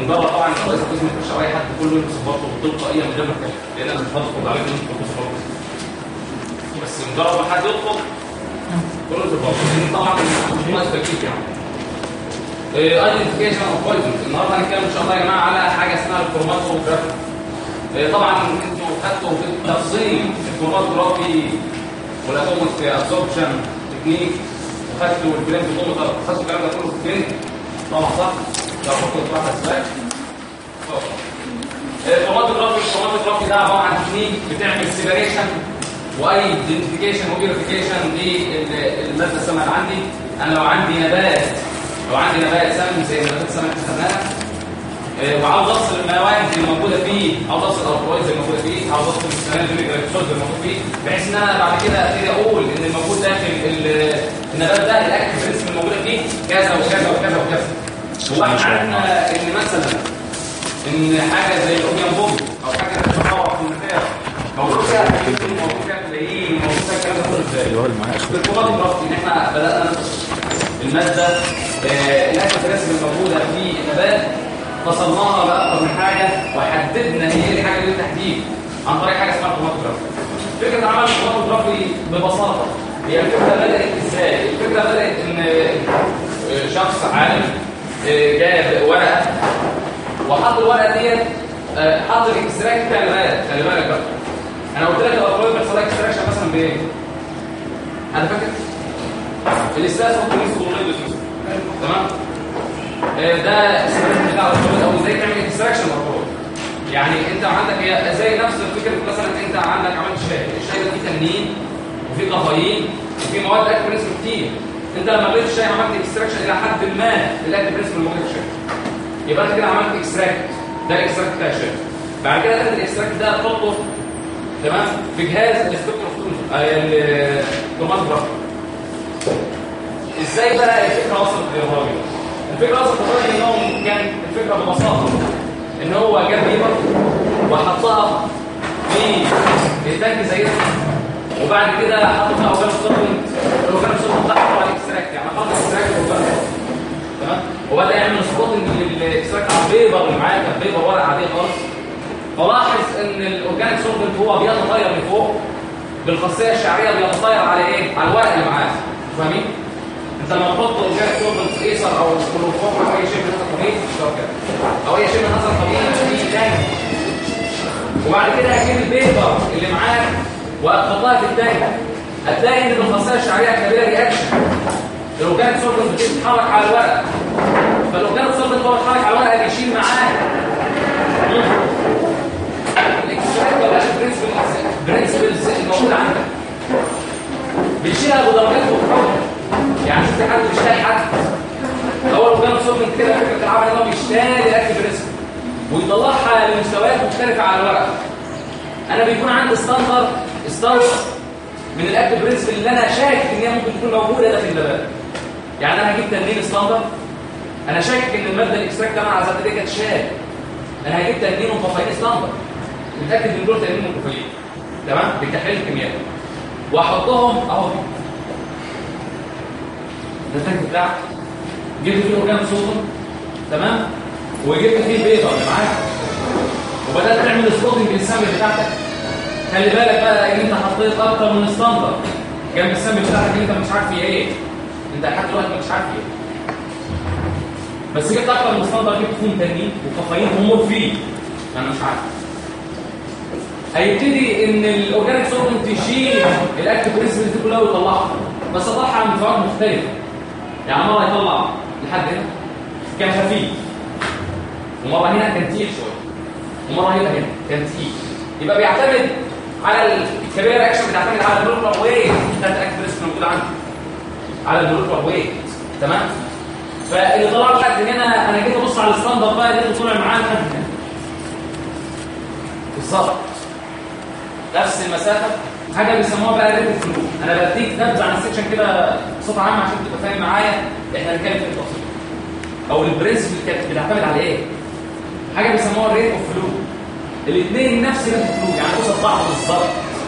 ونجرب طبعا رئيس القسم يخش على اي حد كله يلبس برضه تلقائيا من غير ما اتكلم لان انا مش هدخل عليك ان انتوا تلبسوا برضه بس مجرد ما حد يدخل كله تبقى لان طبعا مش ناقص تركيز يعني ايدنتيفيكيشن اوف بويزن النهارده هنتكلم ان شاء الله يا جماعه على حاجه اسمها الكروماتوجرافي طبعا انتوا خدتوا في التفصيل الكروماتوجرافي والاتوميك ابسوربشن تكنيك وخدتوا البلانك اوتوميتر خدتوا الكلام ده كله في الكلينيك طبعا صح لو كنت بتروح اسباب الكروماتوجرافي الكروماتوجرافي ده عباره عن تكنيك بتعمل سيبريشن واي ايدنتيفيكيشن وبيوريفيكيشن للماده السامه اللي عندي انا لو عندي نبات لو عندي نبات سمن زي نبات السمن اللي خدناها وعاوز افصل المواد اللي موجوده فيه عاوز افصل الالكالويدز اللي موجوده فيه عاوز افصل السنادل الجلايكوزيد اللي موجود فيه بحيث ان انا بعد كده ابتدي اقول ان الموجود داخل النبات ده الاكتف برنسبل اللي موجوده فيه كذا وكذا وكذا وكذا هو احنا عرفنا ان مثلا ان حاجه زي الاوبيوم بوم او حاجه بتتطور في المكان موجود فيها موجود فيها تلاقيه موجود فيها الكلام ده كله ازاي؟ اللي هو المعاش في الكروماتوجرافي ان احنا بدانا الماده الاكتف برنسبل الموجوده في النبات فصلناها بأكثر من حاجة وحددنا هي ايه الحاجة دي بالتحديد عن طريق حاجة اسمها الكروماتوجرافي فكرة عمل الكروماتوجرافي ببساطة هي الفكرة بدأت ازاي؟ الفكرة بدأت ان شخص عالم جاب ورقة وحط الورقة ديت حط الاكستراكت بتاع البلد خلي بالك بقى انا قلت لك الاطفال بيحصل لها اكستراكشن مثلا بايه؟ انا فاكر الاستاذ ممكن يدخل تمام؟ ده السبب بتاع الرطوبه او ازاي تعمل اكستراكشن للرطوبه يعني انت عندك هي زي نفس الفكره مثلا انت عندك عملت شاي الشاي ده فيه تنين وفيه كافيين وفيه مواد اكل برنسبل كتير انت لما غليت الشاي عملت اكستراكشن الى حد ما للاكل برنسبل الموجود في الشاي يبقى انت كده عملت اكستراكت ده الاكستراكت بتاع الشاي بعد كده تاخد الاكستراكت ده تحطه تمام في جهاز السبكتروفوتون الكروماتوجراف ازاي بقى الفكره وصلت للراجل الفكرة أصلا تقول إنهم كان الفكرة ببساطة إن هو جاب بيبر وحطها في التانك زي ده وبعد كده حط فيها أوغان سولفنت الأوغان سولفنت ده حطه على الإكستراكت يعني حط الإكستراكت وأوغان تمام وبدأ يعمل سبوتنج للإكستراكت على البيبر اللي معاه كان بيبر ورقة عادية خالص فلاحظ إن الأورجانيك سولفنت هو بيتطير لفوق بالخاصية الشعرية بيتطير على إيه؟ على الورق اللي معاه فاهمين؟ انت لما تحط اورجانيك سولفنت ايسر او كلوروفورم او اي شيء من هذا القبيل او اي شيء من هذا القبيل في تانك وبعد كده هجيب البيبر اللي معاك واحطها في التانك هتلاقي ان بالخاصيه الشعريه الكبيره رياكشن الاورجانيك سولفنت بتتحرك على الورق فالاورجانيك سولفنت هو بيتحرك على الورق بيشيل معاه الاكستراكت ولا البرنسبلز الموجوده عندك بيشيلها بدرجات مختلفه يعني شفت حد بيشتري حد اول ما كان صوت كده فكره العمل ان هو بيشتري الاكل بريسك ويطلعها لمستويات مختلفه على الورق انا بيكون عندي ستاندر ستاندر من الاكل بريسك اللي انا شاكك ان هي ممكن تكون موجوده داخل النبات يعني انا هجيب تنين ستاندر انا شاكك ان الماده الاكستراكت انا عزلت دي كانت شاك انا هجيب تنين وكافيين ستاندر متاكد ان دول تنين وكافيين تمام بالتحليل الكيميائي واحطهم اهو ده التانك بتاعك جبت فيه اورجان صودا تمام وجبت فيه البيضه اللي معاك وبدات تعمل سبوتنج للسامبل بتاعتك خلي بالك بقى ان انت حطيت اكتر من ستاندر جنب السامبل بتاعتك اللي انت مش عارف فيه ايه انت لحد دلوقتي مش عارف ايه بس جبت اكتر من ستاندر جبت فيهم تانيين وكافيين ومورفين انا مش عارف هيبتدي ان الاورجانيك سولفنت يشيل الاكتيف برنسبلز دي كلها ويطلعها بس طلعها من فوائد مختلفه يعني مرة يطلع لحد هنا كان خفيف ومرة هنا كان تقيل شوية ومرة هنا هنا كان تقيل يبقى بيعتمد على الكبير رياكشن بتعتمد على المولكولار ويت بتاعت الاكتيفيست الموجود عندي على المولكولار ويت تمام فاللي طلع لحد هنا انا جيت ابص على الستاندر بقى اللي طلع معاه لحد هنا بالظبط نفس المسافه حاجه بيسموها بقى ريت فلو انا بديك نبذه عن السكشن كده بصوت عام عشان تبقى فاهم معايا احنا هنتكلم في التفاصيل او البرنسبل كانت بتعتمد على ايه حاجه بيسموها ريت اوف فلو الاثنين نفس ريت فلو يعني قصاد بعض بالظبط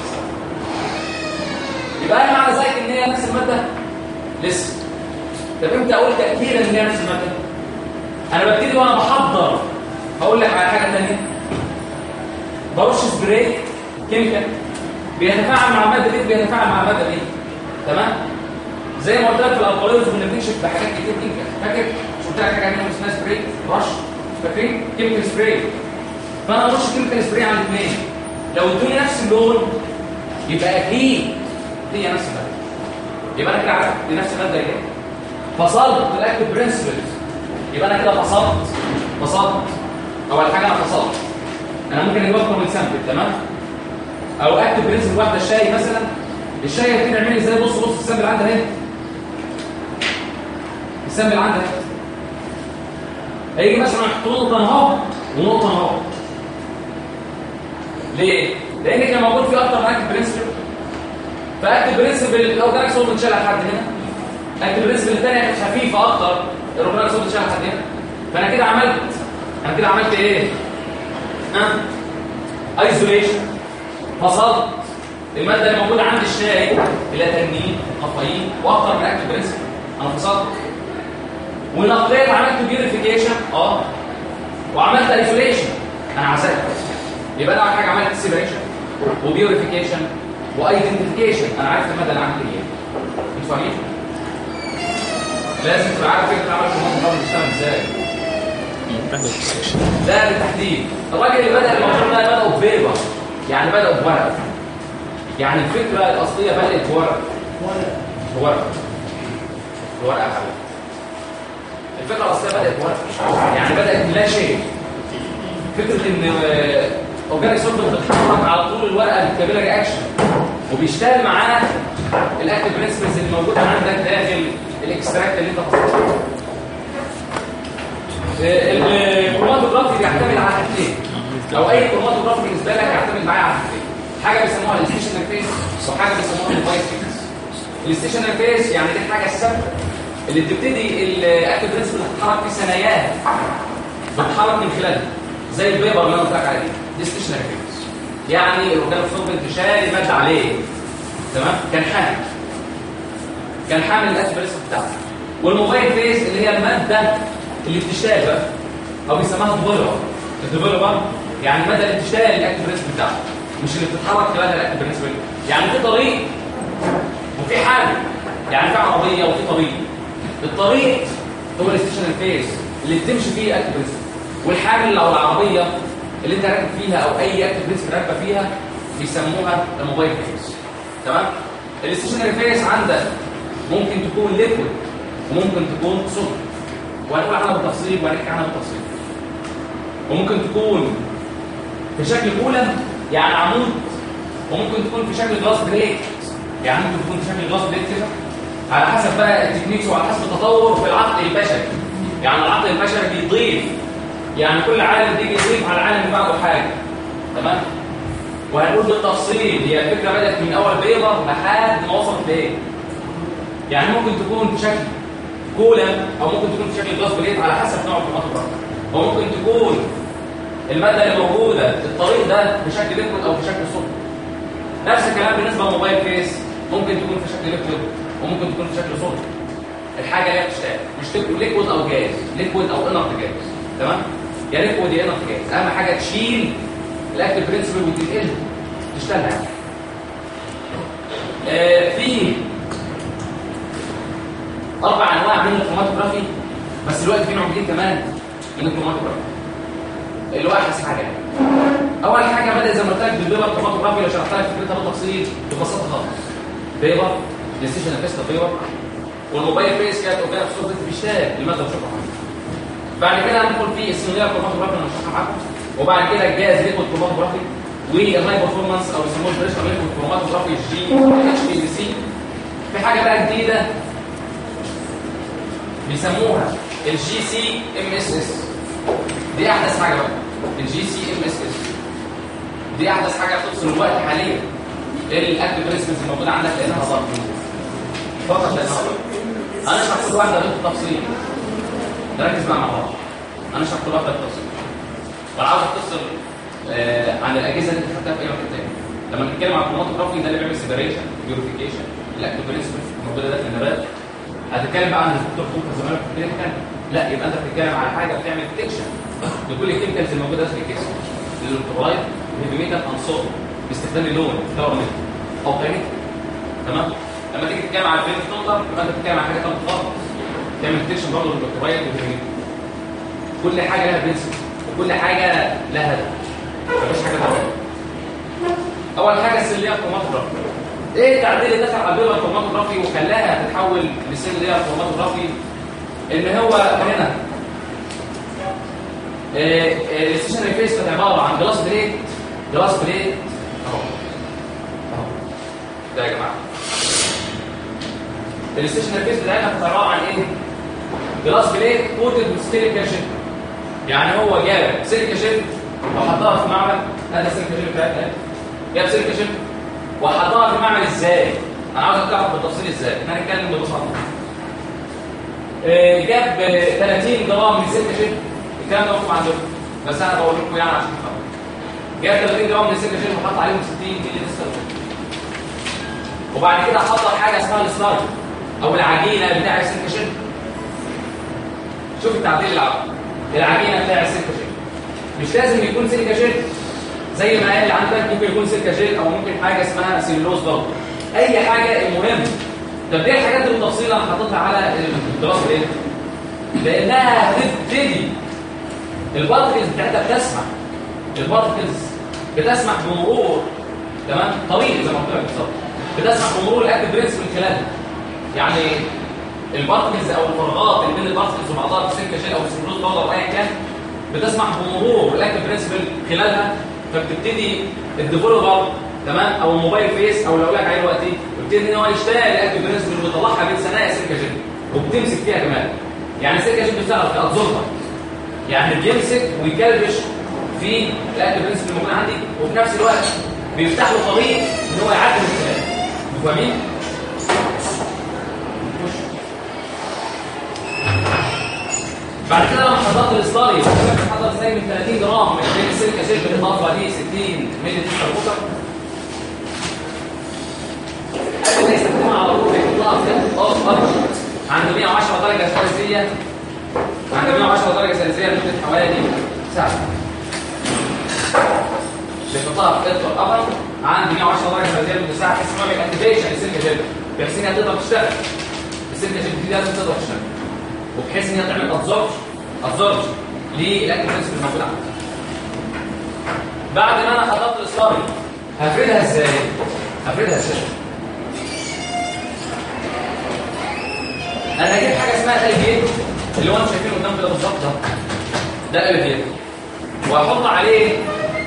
يبقى انا معنى ذلك ان هي نفس الماده لسه طب امتى اقول تاكيدا ان هي نفس الماده انا ببتدي وانا بحضر هقول لك على حاجه ثانيه برش سبراي كيميكال بيتفاعل مع الماده دي بيتفاعل مع الماده دي تمام زي ما قلت لك في الالقوليز كنا بنكشف بحاجات كتير كيميكال فاكر مش قلت لك حاجه عنها اسمها سبراي رش فاكرين كيميكال سبراي فانا ارش كيميكال سبراي على الاثنين لو ادوني نفس اللون يبقى اكيد هي نفس الماده يبقى انا كده عرفت دي نفس الماده ايه فصلت الاكتف برنسبلز يبقى انا كده فصلت فصلت اول حاجه انا فصلت انا ممكن اجيب اكتر من سامبل تمام او اكتب برنسبل واحده الشاي مثلا الشاي هتبتدي تعمل ازاي بص بص السامبل عندها اهي السامبل عندها هيجي مثلا يحط نقطه اهو ونقطه اهو ليه؟ لان كان موجود في اكتر من اكتب برنسبل فاكتب برنسبل لو جالك صوت اتشال لحد هنا اكتب برنسبل الثانيه كانت خفيفه اكتر لو جالك صوت اتشال لحد هنا فانا كده عملت انا كده عملت ايه؟ ها؟ ايزوليشن فصلت الماده اللي موجوده عند الشاي اللي تنين كافيين واكتر من اكتب برنسبل انا فصلت ونقيت عملت بيوريفيكيشن اه وعملت ايزوليشن انا عزلت يبقى انا اول حاجه عملت سيبريشن وبيوريفيكيشن وايدنتيفيكيشن انا عارف الماده اللي عملت ايه انتوا فاهمين لازم تبقى عارف فكره عمل الموضوع بيشتغل ازاي ده بالتحديد الراجل اللي بدا الموضوع ده بدا بفيبر يعني بدا بورق يعني الفكره الاصليه بدات بورق بورق بورق يا حبيبي الفكره الاصليه بدات بورق يعني بدات من لا شيء فكره ان اورجانيك سولفنت بتتحرك على طول الورقه الكابيلا رياكشن وبيشتغل معاه الاكتيف برنسبلز اللي موجوده عندك داخل الاكستراكت اللي انت حطيته الكروماتوجرافي بيعتمد على حاجتين او اي كروماتوجرافي بالنسبه لك يعتمد معايا على حاجتين حاجه بيسموها الستيشنري فيس وحاجه بيسموها الديفايس فيس الستيشنري فيس يعني دي الحاجه الثابته اللي بتبتدي الاكتيف برنسبل تتحرك في ثناياها بتتحرك من خلالها زي البيبر اللي انا قلت لك عليه دي ستيشنري فيس يعني الاورجانيك سولفنت شاري ماده عليه تمام كان حامل كان حامل الاكتيف برنسبل بتاعته والموبايل فيس اللي هي الماده اللي بتشتغل بقى او بيسموها ديفلوبر الديفلوبر يعني الماده اللي بتشتغل الاكتيف برنسبل بتاعته مش اللي بتتحرك خلالها الاكتيف برنسبل يعني في طريق وفي حامل يعني في عربيه وفي طريق الطريق هو الستيشنري فيس اللي بتمشي فيه الاكتيف برنسبل والحامل او العربيه اللي انت راكب فيها او اي اكتيف برنسبل راكبه فيها بيسموها الموبايل فيس تمام الستيشنري فيس عندك ممكن تكون ليكويد وممكن تكون سوليد وهنقول عنها بالتفصيل وهنحكي عنها بالتفصيل وممكن تكون في شكل كولم يعني عمود وممكن تكون في شكل جلاس بليت يعني ممكن تكون في شكل جلاس بليت كده على حسب بقى التكنيكس وعلى حسب التطور في العقل البشري يعني العقل البشري بيضيف يعني كل عالم بيجي يضيف على العالم اللي بعده حاجه تمام وهنقول بالتفصيل هي الفكره بدات من اول بيضه لحد ما وصلت لايه يعني ممكن تكون في شكل كولم او ممكن تكون في شكل جلاس بليت على حسب نوع الكروماتوجراف او ممكن تكون الماده اللي موجوده الطريق ده بشكل ليكويد او بشكل صلب نفس الكلام بالنسبه للموبايل فيس ممكن تكون في شكل ليكويد وممكن تكون في شكل صلب الحاجه اللي هي بتشتغل مش تكون ليكويد او جاز ليكويد او انرت جاز تمام يا ليكويد يا انرت جاز اهم حاجه تشيل الاكتيف برنسبل وتنقلها تشتغل يعني. آه في اربع انواع من الكروماتوجرافي بس دلوقتي في نوع جديد كمان من الكروماتوجرافي اللي هو احدث حاجه اول حاجه بدا زي ما قلت لك بالبيبر كروماتوجرافي اللي شرحت لك فكرتها بالتفصيل ببساطه خالص بيبر ديسيشن فيست بيبر والموبايل فيس كانت اورجانيك سولفنت بيشتغل الماده بشكل عام بعد كده هندخل في السينولير كروماتوجرافي اللي هنشرحها معاكم وبعد كده الجهاز ليكويد كروماتوجرافي والهاي برفورمانس او يسموه البريشر ليكويد كروماتوجرافي جي اتش بي سي في حاجه بقى جديده بيسموها الجي سي ام اس اس دي احدث حاجه بقى الجي سي ام اس اس دي احدث حاجه بتوصل الوقت حاليا الاكتيف برنسبلز الموجوده عندك لانها ظرف فقط لانها ظرف هنشرح كل واحده بالتفصيل نركز بقى مع بعض هنشرح كل واحده بالتفصيل وانا عاوز اختصر آه عن الاجهزه اللي انت خدتها في اي مكان تاني لما نتكلم عن الكروماتوجرافي ده اللي بيعمل سيبريشن بيوريفيكيشن الاكتيف برنسبلز موجوده ده في النبات هتتكلم بقى عن الدكتور فوق زمان في الكليه لا يبقى انت بتتكلم على حاجه بتعمل ديتكشن لكل الكيميكالز الموجوده في الجسم للكلورايد والهيفيميتال انصار باستخدام اللون الكلوراميت او قيمته تمام لما تيجي تتكلم على الفيلم تنظر يبقى انت بتتكلم على حاجه ثانيه خالص تعمل ديتكشن برضه للكلورايد والهيفيميتال كل حاجه لها برنسبل وكل حاجه لها هدف مفيش حاجه ثانيه اول حاجه السيليا كروماتوجرافي ايه التعديل اللي دخل على البيبر كروماتوجرافي وخلاها تتحول لسيليا كروماتوجرافي ان هو هنا الستيشنري فيس كانت عباره عن جلاس بليت جلاس بليت اهو اهو ده يا جماعه الستيشنري فيس بتاعتنا كانت عباره عن ايه جلاس بليت كوتد بسيليكا شيب يعني هو جاب سيليكا شيب وحطها في معمل هذا السيليكا شيب بتاعتنا اهي جاب سيليكا شيب وحطها في المعمل ازاي انا عاوز تعرف بالتفصيل ازاي احنا هنتكلم ببساطه جاب 30 جرام من سيليكا شيب الكلام ده مكتوب عندكم بس انا بقول لكم يعني عشان تفهموا جاب 30 جرام من السيليكا شيل وحط عليهم 60 مللي لتر وبعد كده حط حاجه اسمها الستارج او العجينه بتاع السيليكا شيل شوف التعديل العقل العجينه بتاع السيليكا شيل مش لازم يكون سيليكا شيل زي ما قال عندك ممكن يكون سيليكا شيل او ممكن حاجه اسمها سيلولوز برضه اي حاجه المهم طب ليه الحاجات دي بالتفصيل انا حاططها على الدراسه ليه؟ لانها هتبتدي البارتكلز بتاعتها بتسمح البارتكلز بتسمح بمرور تمام طويل زي ما قلت لك بالظبط بتسمح بمرور الاكتيف برنس من خلالها يعني البارتكلز او الفراغات اللي بين البارتكلز وبعضها في سلك شيل او سيلولوز باودر او ايا كان بتسمح بمرور الاكتيف برنس من خلالها فبتبتدي الديفلوبر تمام او الموبايل فيس او اللي اقول لك عليه دلوقتي يبتدي ان هو يشتغل الاكتيف برنس ويطلعها بين ثنايا سلك شيل وبتمسك فيها كمان يعني سلك شيل بتشتغل في ابزوربر يعني بيمسك ويكلبش في الاكل برنس اللي موجود عندي وفي نفس الوقت بيفتح له طريق ان هو يعدي من الكلام فاهمين بعد كده لما حضرت الستاري حضرت زي من 30 جرام من السيليكا جيل بالاضافه ل 60 مللي لتر ووتر قبل ما يستخدمها على طول بيطلعها في اوف عند 110 درجه سلسيه عند 110 درجة سلسية لمدة حوالي ساعة بيحطها في قطر أبر عند 110 درجة سلسية لمدة ساعة بحيث إن هو يبقى اكتيفيشن للسلكة جيل بحيث إنها تقدر تشتغل السلكة جيل دي لازم تقدر تشتغل وبحيث إنها تعمل أبزورب أبزورب للأكتيفيشن الموجود عندك بعد ما أنا حضرت الإصراري هفردها إزاي؟ هفردها إزاي؟ أنا هجيب حاجة اسمها الجيتو اللي هو انتوا شايفينه قدام كده بالظبط ده ده الاليفيتر واحط عليه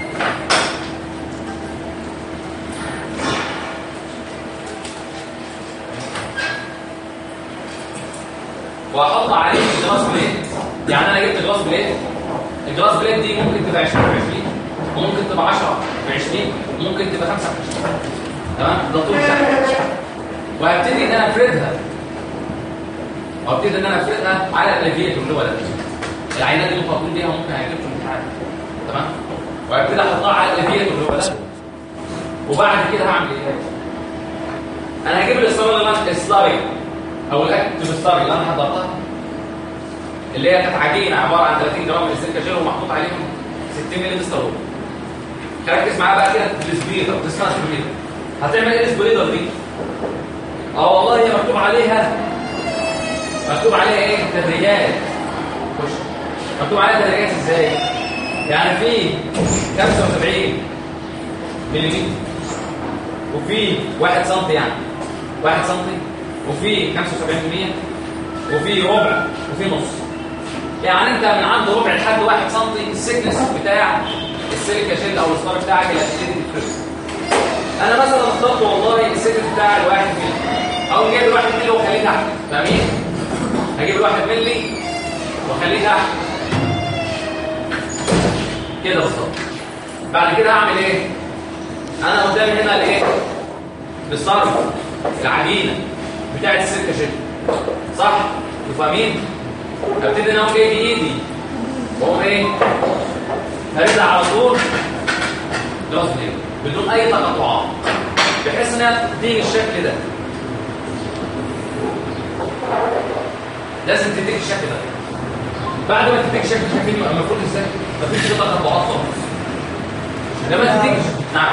واحط عليه جلاس بليت يعني انا جبت جلاس بليت الجلاس بليت دي ممكن تبقى 20 ب 20 وممكن تبقى 10 ب 20 ممكن تبقى 25 تمام ده طول سهل وهبتدي ان انا افردها وابتدي ان انا افردها على الاليفيتور اللي هو ده العينات دي ممكن بيها ممكن هيجيب في الامتحان تمام وابتدي احطها على الاليفيتور اللي هو ده وبعد كده هعمل ايه انا هجيب الاصرار اللي انا السلايد او الاكتف ستاري اللي انا حضرتها اللي هي كانت عجينه عباره عن 30 جرام من السلكه جيل ومحطوط عليهم 60 مللي ستارول ركز معايا بقى كده في السبريدر اسمها سبريدر هتعمل ايه السبريدر دي اه والله هي مكتوب عليها مكتوب عليها ايه تدريجات خش مكتوب عليها تدريجات ازاي يعني في 75 ملم وفي 1 سم يعني 1 سم وفي 75% وفي ربع وفي نص يعني انت من عند ربع لحد 1 سم السكنس بتاع السيليكا جيل او الستار بتاعك اللي هتبتدي تفرز انا مثلا اخترت والله السكنس بتاع الواحد ملي او جايب الواحد ملي واخليه تحت فاهمين هجيب الواحد ملي واخليه تحت كده بالظبط بعد كده هعمل ايه انا قدامي هنا الايه بالصرف العجينه بتاعت السكه شيل صح فاهمين ابتدي انا اقوم جاي بايدي واقوم ايه هرجع على طول جلاس بليد بدون اي تقطعات بحيث انها تديني الشكل ده لازم تديك الشكل ده بعد ما تديك شكل شكل يبقى المفروض ازاي مفيش قطع تطبيقات خالص لما تديك نعم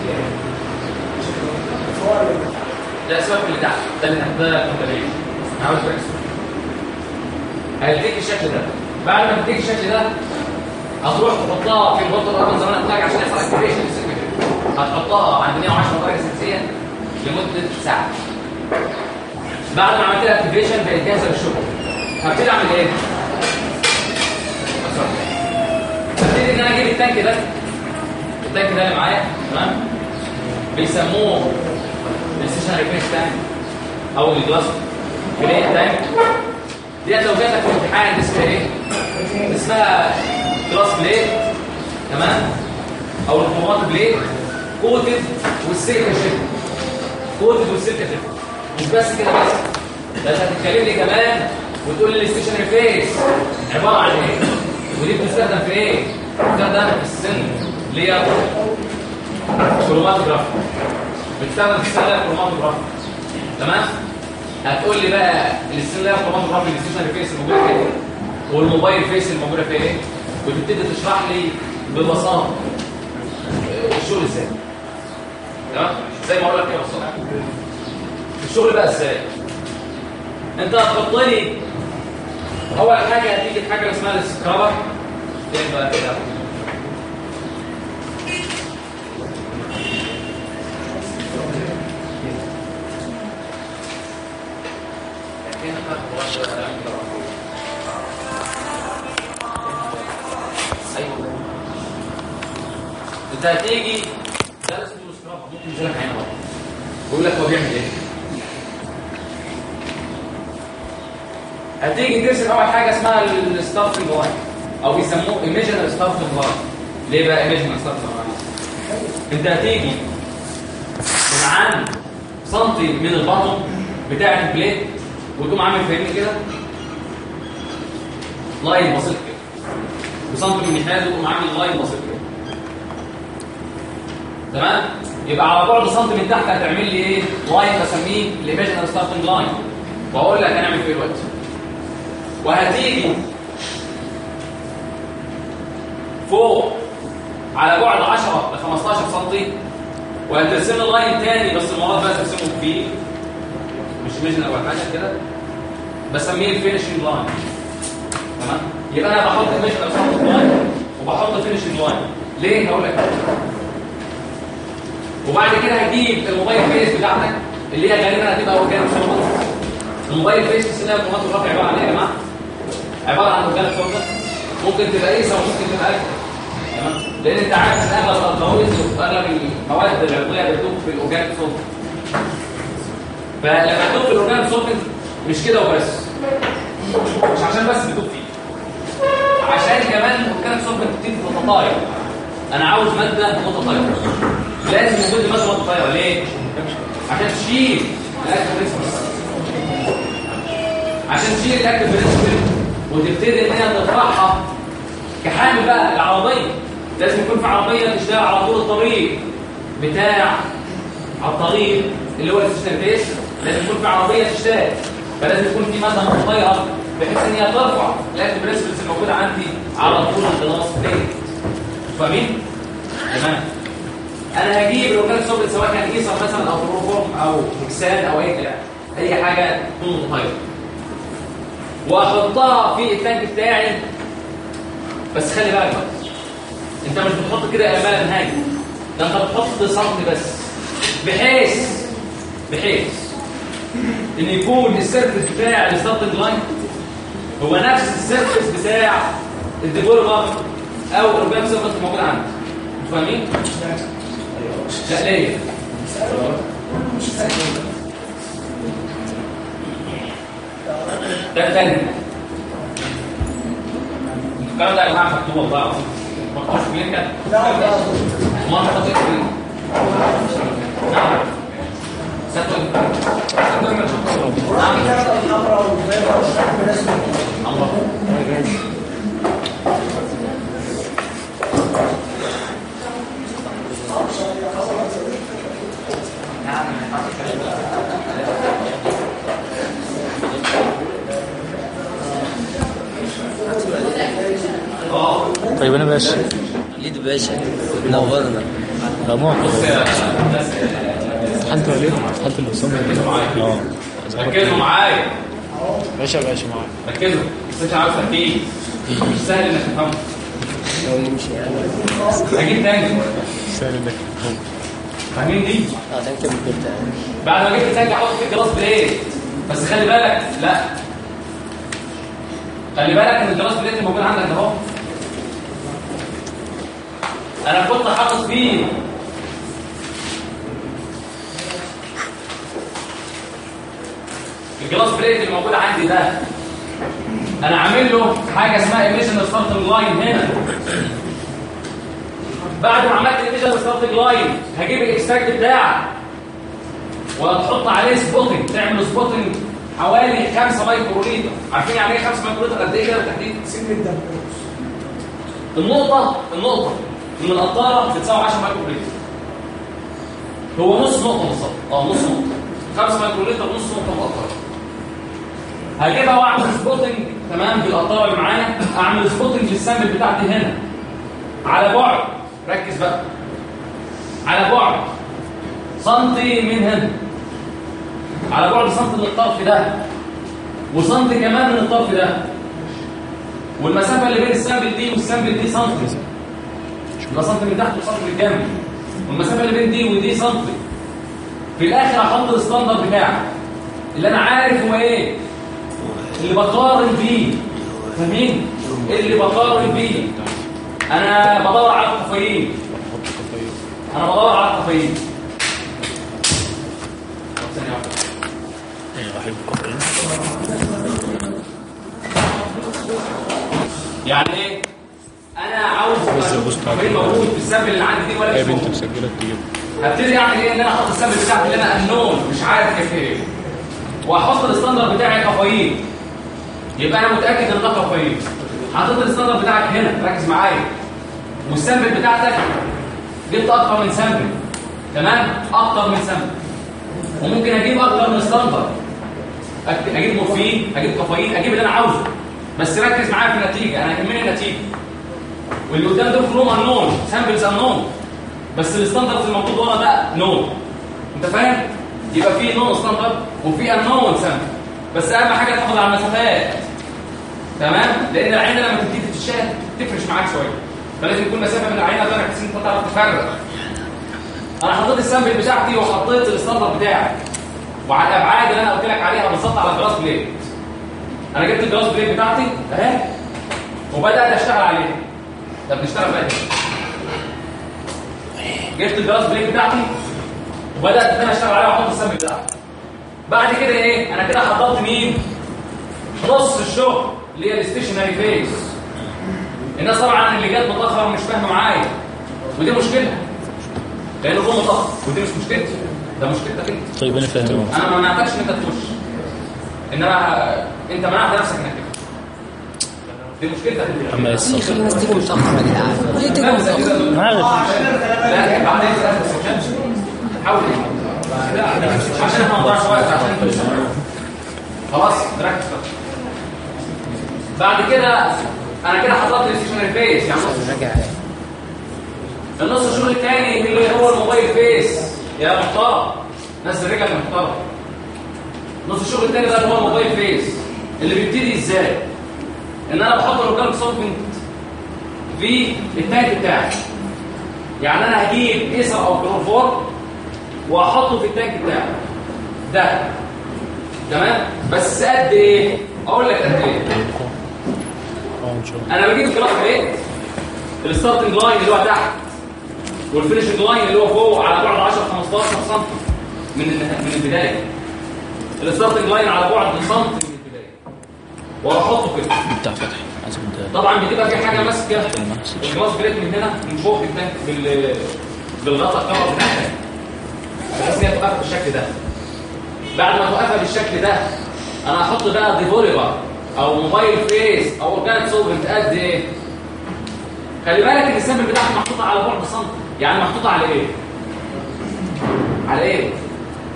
لا سيبك من اللي تحت ده اللي تحت ده كونتابيلتي عاوز تركز هيديك الشكل ده بعد ما تديك الشكل ده هتروح تحطها في الوتر اورجان زمان بتاعك عشان يحصل اكتيفيشن للسيركت هتحطها عند 110 درجه سلسيه لمده ساعه بعد ما عملت لها اكتيفيشن بقت جاهزه للشغل هبتدي اعمل ايه؟ هبتدي ان انا اجيب التانك ده التانك ده اللي معايا تمام بيسموه الستيشنري فيس تانك او الجلاس بليت تانك ديت لو جاتك في امتحان اسمها ايه؟ اسمها جلاس بليت تمام او الكرومات بليت كوتد والسيليكا شيب كوتد والسيليكا شيب مش بس كده بس ده انت هتتكلم لي كمان وتقول لي الستيشنري فيس عباره عن ايه ودي بتستخدم في ايه بتستخدم في السن اللي هي كروماتوجراف بتستخدم في السن كروماتوجراف تمام هتقول لي بقى السن اللي هي كروماتوجراف الستيشنري فيس الموجوده فيها ايه والموبايل فيس الموجوده فيها ايه وتبتدي تشرح لي ببساطه الشغل ازاي تمام زي ما اقول لك كده ببساطه الشغل بقى ازاي انت هتحط لي اول حاجه هتيجي حاجه اسمها السكرابر فين بقى كده ايوه انت هتيجي ده اسمه السكرابر ممكن ينزلك عينه بقى بيقول لك هو بيعمل ايه هتيجي ترسم اول حاجه اسمها الستارتنج لاين او بيسموه ايميجنال ستارتنج لاين ليه بقى ايميجنال ستارتنج لاين انت هتيجي من عند سنتي من البطن بتاع البليت وتقوم عامل فاهمني كده لاين بسيط كده وسنتي من الناحيه وتقوم عامل لاين بسيط كده تمام يبقى على بعد سنتي من تحت هتعمل لي ايه لاين بسميه الايميجنال ستارتنج لاين واقول لك هنعمل فيه دلوقتي وهتيجي فوق على بعد 10 ل 15 سم وهترسم لي لاين تاني بس المره بقى ترسمه كبير مش ميجن او حاجه كده بسميه الفينشنج لاين تمام يبقى انا بحط الميجن او لاين وبحط فينشنج لاين ليه هقول لك وبعد كده هجيب الموبايل فيس بتاعتك اللي هي غالبا هتبقى اورجانيك سولفنت الموبايل فيس السنه الكرومات الرفع عباره عن ايه يا جماعه عباره عن اورجانيك سولفنت ممكن تبقى ايسا وممكن تبقى الكحول تمام لان انت عارف ان اغلب الالكالويدز واغلب المواد العضويه بتدوب في الاورجانيك سولفنت فلما تدوب في الاورجانيك سولفنت مش كده وبس مش عشان بس بتدوب فيه عشان كمان الاورجانيك سولفنت بتدي متطاير انا عاوز ماده متطايره لازم يكون لي ماده متطايره ليه عشان تشيل الاكل ريسبس عشان تشيل الاكل برنسبل وتبتدي ان هي تطرحها كحامل بقى العربيه لازم يكون في عربيه تشتغل على طول الطريق بتاع على الطريق اللي هو الستيشن بيس لازم يكون في عربيه تشتغل فلازم يكون في ماده متطايره بحيث ان هي ترفع الاكل برنسبلز الموجوده عندي على طول الجلاس بليت فاهمين؟ تمام انا هجيب الاورجانيك سولفنت سواء كان ايسر مثلا او كلوروفورم او هكسان او اي كلام اي حاجه تكون متطايره واحطها في التانك بتاعي بس خلي بالك بقى انت مش بتحط كده امال نهائي ده انت بتحط سنتي بس بحيث بحيث ان يكون السيرفس بتاع الستارتنج لاين هو نفس السيرفس بتاع الديفولفر او الاورجانيك سيرفس الموجود عندك انتوا فاهمين؟ لا ليه؟ ده تاني الكلام ده يا جماعه مكتوب والله العظيم مكتوب في لينك لا لا ما انت حاطط في نعم ستوي نعم الكاميرا الحمراء والبيضاء والشعب بالنسبه الله لله طيب انا باشا ليد باشا نورنا لا معقد بص يا ناس حالته ولا ايه؟ حالته اللي وصلنا اه ركزوا معايا باشا باشا معاك ركزوا بس انت عارف تركيز مش سهل انك تفهمه لو يمشي يعني هجيب تاني سهل انك فاهمين دي؟ اه ده كده كده بعد ما جبت تاني احط في الجلاس بليت بس خلي بالك لا خلي بالك ان الجلاس بليت اللي موجود عندك ده اهو انا كنت حاطط فيه الجلاس بليت اللي موجود عندي ده انا عامل له حاجه اسمها ايميشن ستارتنج لاين هنا بعد ما عملت الايميشن ستارتنج لاين هجيب الاكستراكت بتاعك وهتحط عليه سبوتنج تعمل سبوتنج حوالي 5 مايكرو لتر عارفين يعني ايه 5 مايكرو لتر قد ايه كده بالتحديد سن الدبوس النقطه النقطه من القطاره بتساوي 10 مايكرو لتر هو نص نقطه بالظبط اه نص نقطه 5 مايكرو لتر نص نقطه مقطره هجيبها واعمل سبوتنج تمام بالقطاره اللي معايا اعمل سبوتنج للسامبل بتاعتي هنا على بعد ركز بقى على بعد سنتي من هنا على بعد سنتي من الطرف ده وسنتي كمان من الطرف ده والمسافه اللي بين السامبل دي والسامبل دي سنتي يبقى سنتي من تحت وسنتي من الجنب والمسافه اللي بين دي ودي سنتي في الاخر هحط الستاندر بتاعي اللي انا عارف هو ايه اللي بقارن بيه فاهمين اللي بقارن بيه انا بدور على الكافيين انا بدور على الكافيين طب ثانية واحدة. ايوه بحب الكوكايين يعني ايه انا عاوز بس البوست بتاعك. الكافيين موجود في السامبل اللي عندي دي ولا يا مش بنت موجود مسجله تجيب هبتدي اعمل ايه ان انا احط السامبل بتاعتي اللي انا انون مش عارف كيف ايه واحط الستاندر بتاعي كافيين يبقى انا متاكد ان ده كافيين حطيت الستاندر بتاعك هنا ركز معايا والسامبل بتاعتك جبت اكتر من سامبل تمام اكتر من سامبل وممكن اجيب اكتر من ستاندر أكت- اجيب مورفين اجيب كافيين اجيب اللي انا عاوزه بس ركز معايا في النتيجه انا يهمني النتيجه واللي قدام دول كلهم انون سامبلز انون بس الستاندرد الموجود ورا ده نون انت فاهم يبقى في نون ستاندرد وفي انون سامبل بس اهم حاجه تحافظ على المسافات تمام لان العين لما تبتدي تتشاهد تفرش معاك شويه فلازم يكون مسافه من العين ده بحيث ان انت تعرف تفرق انا حطيت السامبل بتاعتي وحطيت الستاندرد بتاعي وعلى الابعاد اللي انا قلت لك عليها بالظبط على الجلاس بليت انا جبت الجلاس بليت بتاعتي اهي وبدات اشتغل عليها طب نشتغل بقى جبت الجلاس بليت بتاعتي وبدات ان انا اشتغل عليها واحط السامبل بتاعتي بعد كده ايه انا كده حضرت مين نص الشغل اللي هي الاستيشنري فيس الناس طبعا اللي جت متاخر مش فاهمه معايا ودي مشكله لان هو متاخر ودي مش مشكلتي ده مشكلتك انت طيب انا فاهم انا ما منعتكش ان انت تخش انما انت منعت نفسك انك تخش دي مشكلتك انت اما الصخر في ناس تيجي متأخر يا جدعان ليه تيجي متأخر؟ ما عارف لا بعدين في الاخر سكشن حاول عشان ما نضيعش وقت عشان توصل خلاص ركز بقى. بعد كده انا كده حضرت الستيشنري فيس يعني نص راجع النص الشغل الثاني اللي هو الموبايل فيس يا محترم ناس الرجل محترم نص الشغل الثاني ده اللي هو الموبايل فيس اللي بيبتدي ازاي ان انا بحط الاورجانيك سولفنت في التانك بتاعي يعني انا هجيب ايسر او كلورفور واحطه في التانك بتاعي ده تمام بس قد ايه اقول لك قد ايه اه ان شاء الله انا بجيب الجلاس بليت الستارتنج لاين اللي هو تحت والفينشنج لاين اللي هو فوق على بعد 10 15 سم من النها- من البدايه الستارتنج لاين على بعد سم من البدايه واحطه كده بتاع فتحي عايز انت طبعا بتبقى في حاجه ماسكه المحسن الجلاس بليت من هنا من فوق بالتانك بال بالغطاء الكفر بتاعها بحيث ان هي تبقى بالشكل ده بعد ما توقفها بالشكل ده انا هحط بقى ديفوليبر او موبايل فيس او اورجانيك سولفنت قد ايه خلي بالك ان السامبل بتاعتي محطوطه على بعد سم يعني محطوطه على ايه على ايه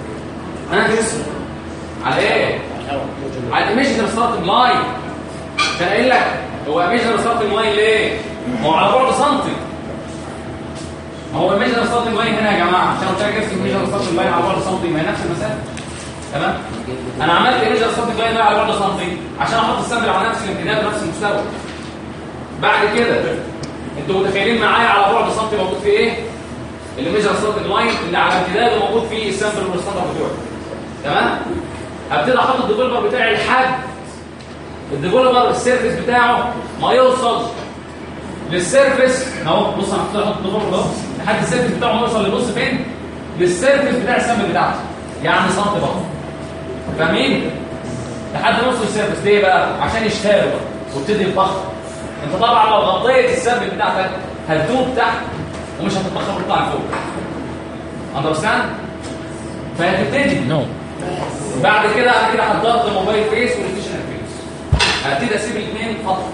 انا على ايه على الايميشن ستارتنج لاين كان قايل لك هو ميجر سطح لاين ليه؟ ما هو على بعد سنتي ما هو الميجر سطح لاين هنا يا جماعه عشان قلت لك ارسم ميجر سطح لاين على بعد سنتي ما هي نفس المسافه تمام انا عملت ميجر سطح لاين على بعد سنتي عشان احط السامبل على نفس الامتداد ونفس المستوى بعد كده انتوا متخيلين معايا على بعد سنتي موجود فيه ايه؟ اللي ميجر سطح لاين اللي على امتداده موجود فيه السامبل والستاندر بتوعه تمام هبتدي احط الديفلوبر بتاعي لحد الديفلوبر السيرفيس بتاعه ما يوصل للسيرفيس اهو بص انا هحط احط الديفلوبر اهو لحد السيرفيس بتاعه ما يوصل لبص فين للسيرفيس بتاع السامبل بتاعته يعني سنتي برضه فاهمين لحد ما يوصل للسيرفيس ليه بقى عشان يشتغل بقى وابتدي يتبخر انت طبعا لو غطيت السامبل بتاعتك هتدوب تحت ومش هتتبخر تطلع لفوق اندرستاند فهتبتدي نو بعد كده انا كده حضرت الموبايل فيس والستيشنري فيس هبتدي اسيب الاثنين فتره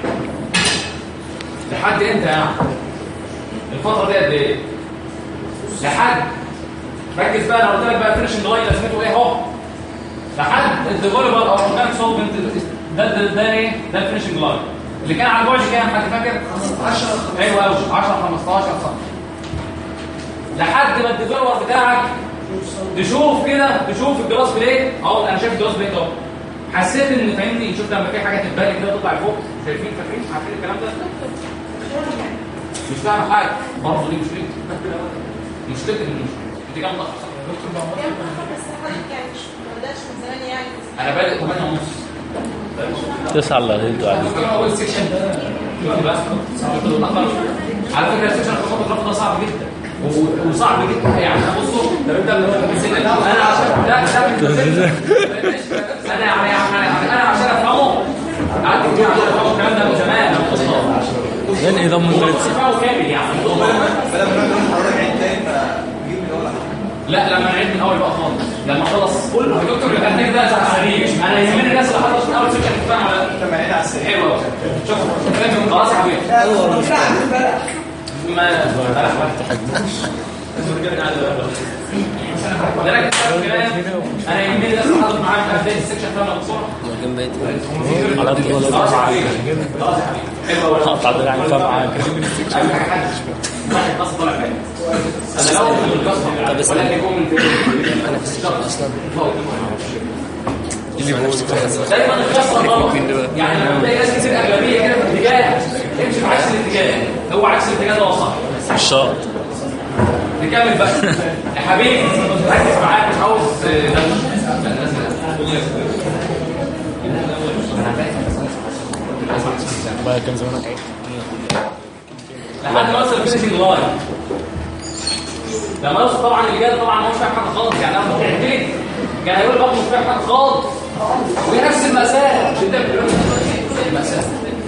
لحد امتى يعني الفتره دي قد ايه لحد ركز بقى انا قلت لك بقى فينشنج لاين لازمته ايه اهو لحد الديفلوبر او اورجانيك سولفنت ده ده ده ايه ده الفينشنج لاين اللي كان على البعد كام حد فاكر 10 حلو قوي 10 15 سم لحد ما الديفلوبر بتاعك تشوف كده تشوف الجراس بليت اهو انا شايف الجراس بليت اهو حسيت ان فاهمني شوف لما في حاجه تتبالي كده تطلع لفوق شايفين فاكرين عارفين الكلام ده مش فاهم حاجه برضه دي مشكلتي مشكلتي من انت كام ضغط انا بادئ 8 ونص تسعة الا هيدوا عليك اول سيكشن على فكره السيكشن في خطوه الرفض ده صعب جدا و- وصعب جدا يعني بصوا ده انت انا عشان لا ده بالنسبة لي- انا يعني يعني انا عشان افهمه قعدت كتير عشان افهمه الكلام ده من زمان يعني اذا من وما كنتش فاهمه كامل يعني لا لما نعيد من الاول بقى خالص لما خلص كله يا دكتور يبقى النتيجه ده سريع انا يهمني الناس اللي حضرت من اول سيكشن تفهم ولا حلوه شكرا فاهم خلاص يا حبيبي ما ولكن انا يهمني الناس اللي حضرت معايا في بدايه السكشن فاهمه بسرعه مكان بيت على طول خلاص يا حبيبي خلاص يا حبيبي حلوه ولا قطع دراعي فرعا اهم حاجه حد واحد بس طالع فاهم انا لو طب اسمع. ولكن يكون من انا في السجن اصلا دايما القصه غلط يعني لما تلاقي ناس كتير اغلبيه كده في اتجاه امشي في عكس الاتجاه هو عكس الاتجاه ده هو صح الشاط نكمل بقى يا حبيبي ركز معايا مش عاوز آه، دوشه لا، لازم- بقى كان زمانك عيد لحد ما اوصل الفينشنج لاين لما اوصل طبعا اللي جاي طبعا هو مش فاهم حاجه خالص يعني انا كنت لي كان هيقول برضه مش فاهم حاجه خالص وهي نفس المسافه مش انت بتقول المسافه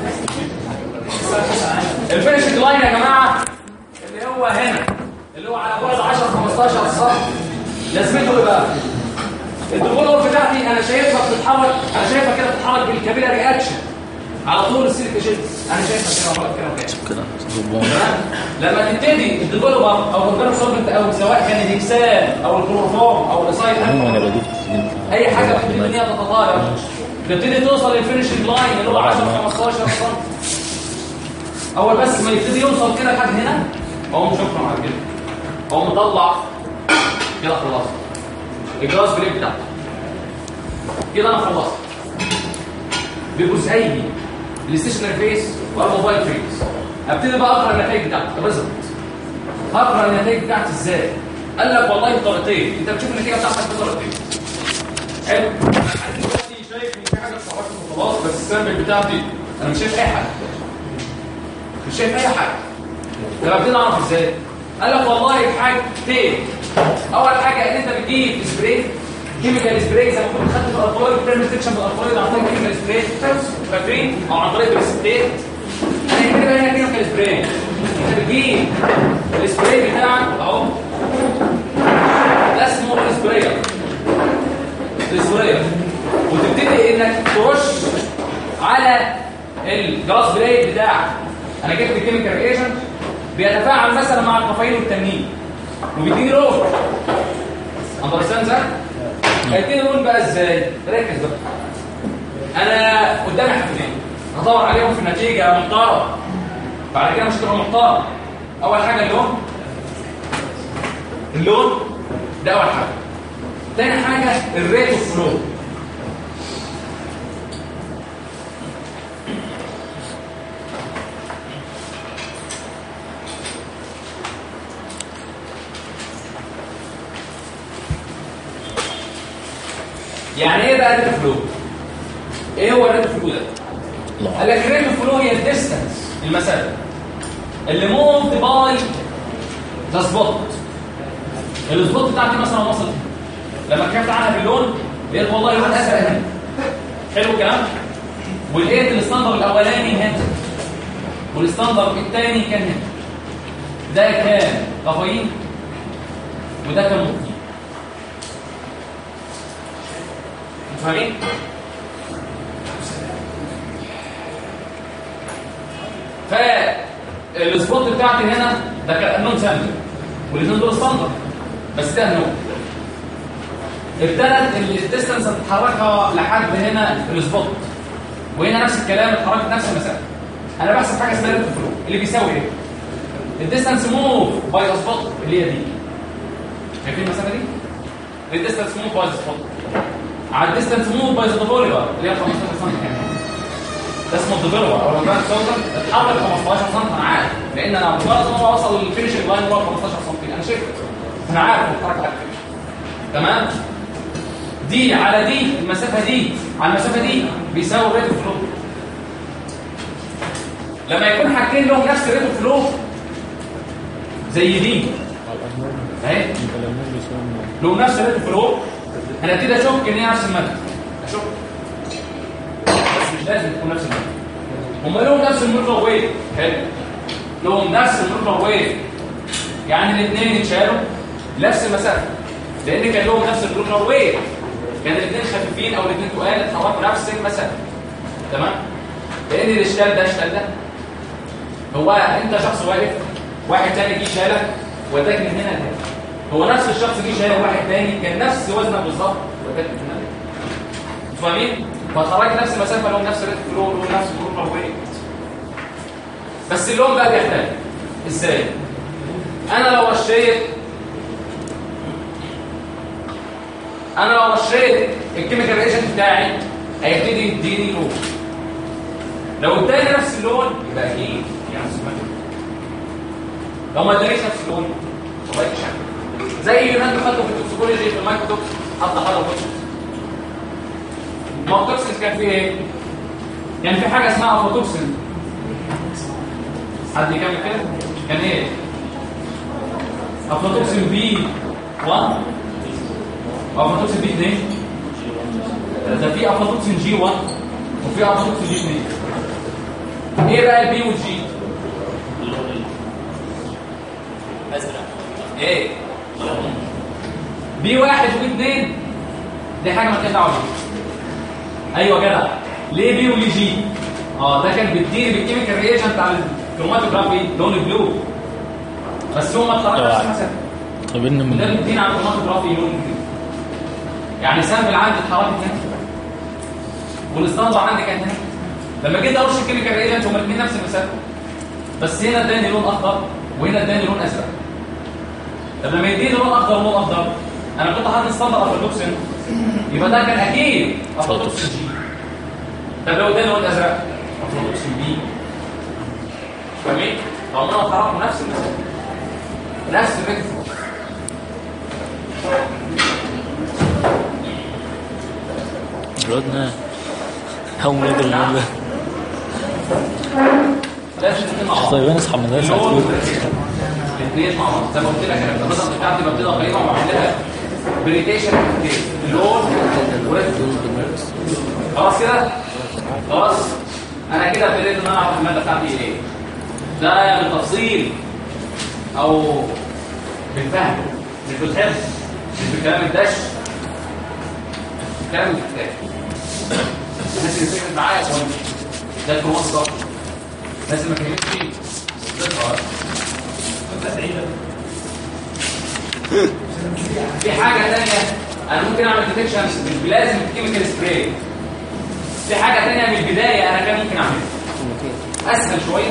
الفينشنج لاين يا جماعه اللي هو هنا اللي هو على بعد 10 15 سم لازمته ايه بقى؟ الديفولور بتاعتي انا شايفها بتتحرك انا شايفها كده بتتحرك بالكابيلا رياكشن على طول السيلك شيت انا شايفها كده ولا كده وكده كده تمام؟ لما تبتدي الديفلوبر او الاورجانيك سولفنت او سواء كان الهكسان او الكلوروفورم او الاسايد المهم انا بجيب اي حاجه بتبتدي ان هي تتطاير تبتدي توصل للفينشنج لاين اللي هو 10 15 سم اول بس ما يبتدي يوصل كده لحد هنا اقوم شكرا على كده اقوم مطلع كده خلاص الجراس بريك بتاعته كده انا خلصت بجزئيه الستيشنري فيس والموبايل فيس ابتدي بقى اقرا النتائج بتاعتي ريزلت اقرا النتائج بتاعتي ازاي قال لك والله بطريقتين انت بتشوف النتيجه بتاعتك بطريقتين حلو انا دلوقتي شايف ان في حاجه اتحركت وخلاص بس السامبل بتاعتي انا مش شايف اي حاجه مش شايف اي حاجه طب ابتدي اعرف ازاي قال لك والله حاجتين اول حاجه ان انت بتجيب سبراي كيميكال سبراي زي ما كنت خدت في الالقايد بتعمل سكشن بالالقايد عن طريق كيميكال سبراي فاكرين او عن طريق الستيت انا كده بقى هنا كيميكال سبراي انت بتجيب السبراي بتاعك اهو ده اسمه السبراير السبراير وتبتدي انك ترش على الجلاس بلاي بتاعك انا جبت كيميكال ريجنت بيتفاعل مثلا مع الكافيين والتنين وبيديني لون اندرستاند ده هيديني لون بقى ازاي ركز بقى انا قدامي حاجتين هدور عليهم في النتيجه محترم بعد كده مش هتبقى محترم اول حاجه اللون اللون ده اول حاجه تاني حاجه الريت اوف فلو يعني ايه بقى ريت فلو ايه هو الريت فلو ده قال لك الريت فلو هي الديستانس المسافه اللي موفد باي ذا سبوت السبوت بتاعتي مثلا وصلت لما كتبت عنها باللون لقيت والله لون ازرق هنا حلو الكلام ولقيت الستاندر الاولاني هنا والستاندر الثاني كان هنا ده كان غفايين وده كان مطفي انتوا فاهمين؟ فالسبوت بتاعتي هنا ده كان نون سامبل والاثنين دول ستاندر بس ده نون ابتدت الديستنس تتحركها لحد هنا السبوت وهنا نفس الكلام اتحركت نفس المسافه انا بحسب حاجه اسمها ريت فلو اللي بيساوي ايه الديستنس موف باي ذا سبوت اللي هي دي شايفين المسافه دي الديستنس موف باي ذا سبوت على الديستنس موف باي ذا ديفولبر اللي هي 15 سم ده اسمه الديفولبر او لما توصل اتحرك 15 سم انا عارف لان انا مجرد ما اوصل للفينشنج لاين هو 15 سم انا شايف انا عارف اتحرك على الفينش تمام دي على دي المسافه دي على المسافه دي بيساوي الريت فلو لما يكون حاجتين لهم نفس الريت فلو زي دي اهي لهم نفس الريت فلو هنبتدي اشك ان هي نفس الماده اشك بس مش لازم تكون نفس الماده هم لهم نفس الميكرو ويف حلو لهم نفس الميكرو ويف يعني الاثنين اتشالوا نفس المسافه لان كان لهم نفس الميكرو ويف كان الاثنين خفيفين او الاثنين تقال اتحركوا نفس المسافه تمام لان الاشكال ده اشكال ده هو انت شخص واقف واحد تاني جه شالك وداك من هنا لهنا هو نفس الشخص جه شايل واحد تاني كان نفس وزنه بالظبط وداك من هنا لهنا انتوا فاهمين فاتحركت نفس المسافه لهم نفس الريت فلو لهم نفس الجروب ويت بس اللون بقى بيختلف ازاي انا لو رشيت انا لو رشيت الكيميكال ريشن بتاعي هيبتدي يديني لون لو اداني نفس اللون يبقى اكيد يعني نفس المكان لو ما ادانيش نفس اللون والله مش عارف زي ما انتوا خدتوا في التوكسيكولوجي في المايكروتوكس حط حاجه توكسيك ما التوكسين كان فيه ايه؟ كان في حاجه اسمها افوتوكسين حد يكمل كده؟ كان ايه؟ افوتوكسين بي 1 افوتوكسين بي 2 ده في افوتوكسين جي 1 وفي افوتوكسين جي 2 ايه بقى البي والجي؟ ازرق ايه؟ بي واحد وبي اثنين دي حاجه ما دعوه بيها ايوه جدع ليه بي وليه جي؟ اه ده كان بيديني بالكيميكال رياجنت بتاع الكروماتوجرافي لون البلو بس هو ما اتحركش نفس المسافه قابلنا وده من بيدينا على الكروماتوجرافي لون البلو يعني سامبل عندي اتحركت هنا والستاندر عندي كان هنا لما جيت ارش الكيميكال رياجنت هما الاثنين نفس المسافه بس هنا اداني لون اخضر وهنا اداني لون ازرق طب لما يديني لون اخضر ولون اخضر انا كنت حاطط ستاندر افلوكسين يبقى ده كان اكيد افلوكسين جي طب لو اداني لون ازرق افلوكسين بي فاهمين؟ فهم اتحركوا نفس المسافه نفس الريتم رودنا هم ولاد المولى لازم الاثنين مع بعض طيب انا اصحى من المدرسه اللون هتقول الاثنين مع بعض زي ما قلت لك انا الدراسه بتاعتي ببتدي اقيمها وبعمل لها بريتيشن اللون والريتم خلاص كده خلاص انا كده ابتديت ان انا اعرف الماده بتاعتي ايه ده بالتفصيل او بالفهم مش بالحفظ مش بالكلام الدش الكلام الكتاب الناس اللي فكرت معايا يا اخواني ده الكرومات ده الناس اللي ما كلمتش فيه ذكرى في حاجه ثانيه انا ممكن اعمل ديتكشن مش لازم كيميكال سبراي في حاجه ثانيه من البدايه انا كان ممكن اعملها اسهل شويه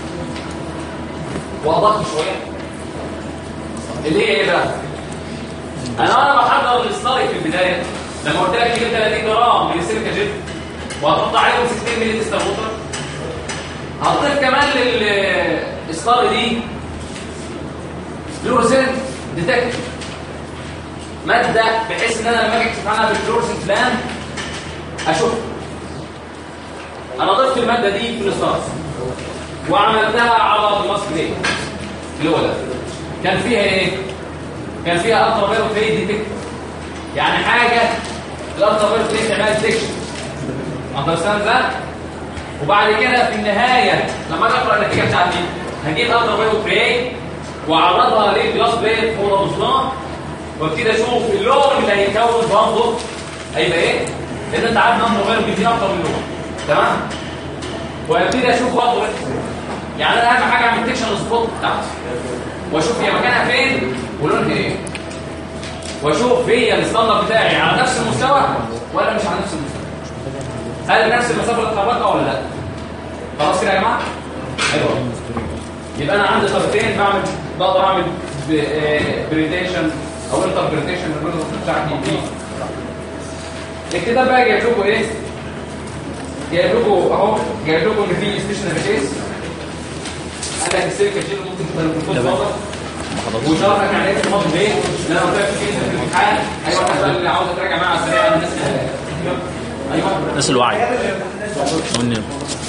وادق شويه اللي هي ايه بقى انا وانا بحضر الستاري في البدايه لما قلت لك تجيب 30 جرام من السيليكا جيل وهتحط عليهم 60 مللي تستر ووتر هضيف كمان للستاري دي فلورسنت ديتكتور ماده بحيث ان انا لما اجي اكتب عنها بالفلورسنت بلان اشوف انا ضفت الماده دي في الستارز وعملتها على الماسك دي اللي هو ده كان فيها ايه كان فيها الترا فايروت ري ديتكتور يعني حاجه الالترا فايروت ري تعمل ديتكشن اندرستاند ده وبعد كده في النهايه لما اجي اقرا النتيجه بتاعتي هجيب الترا فايروت ري واعرضها لجلاس بليت فوق مصنع وابتدي اشوف اللون اللي هيكون برضه هيبقى ايه لان انت عارف ان الترا فايروت بيدي اكتر من لون تمام وابتدي اشوف برضه يعني انا اهم حاجه اعمل ديكشن سبوت بتاعتي واشوف هي مكانها فين ولونها ايه واشوف هي الستاندرد بتاعي على نفس المستوى ولا مش على نفس المستوى هل نفس المسافه اللي اتحركها ولا لا خلاص كده يا جماعه ايوه يبقى انا عندي طريقتين بعمل بقدر اعمل بريتيشن او انتربريتيشن للريزلت بتاعتي دي الكتاب بقى جايب لكم ايه جايب لكم اهو جايب لكم ان في ستيشنري كيس قال لك السيليكا جيل ممكن تكون في الفوضى وشرحك يعني ايه الماضي ليه لان انا قلت لك في في الامتحان ايوه واحد بقى اللي عاوز تراجع معاه على السريع الناس ايوه ناس الوعي والنعم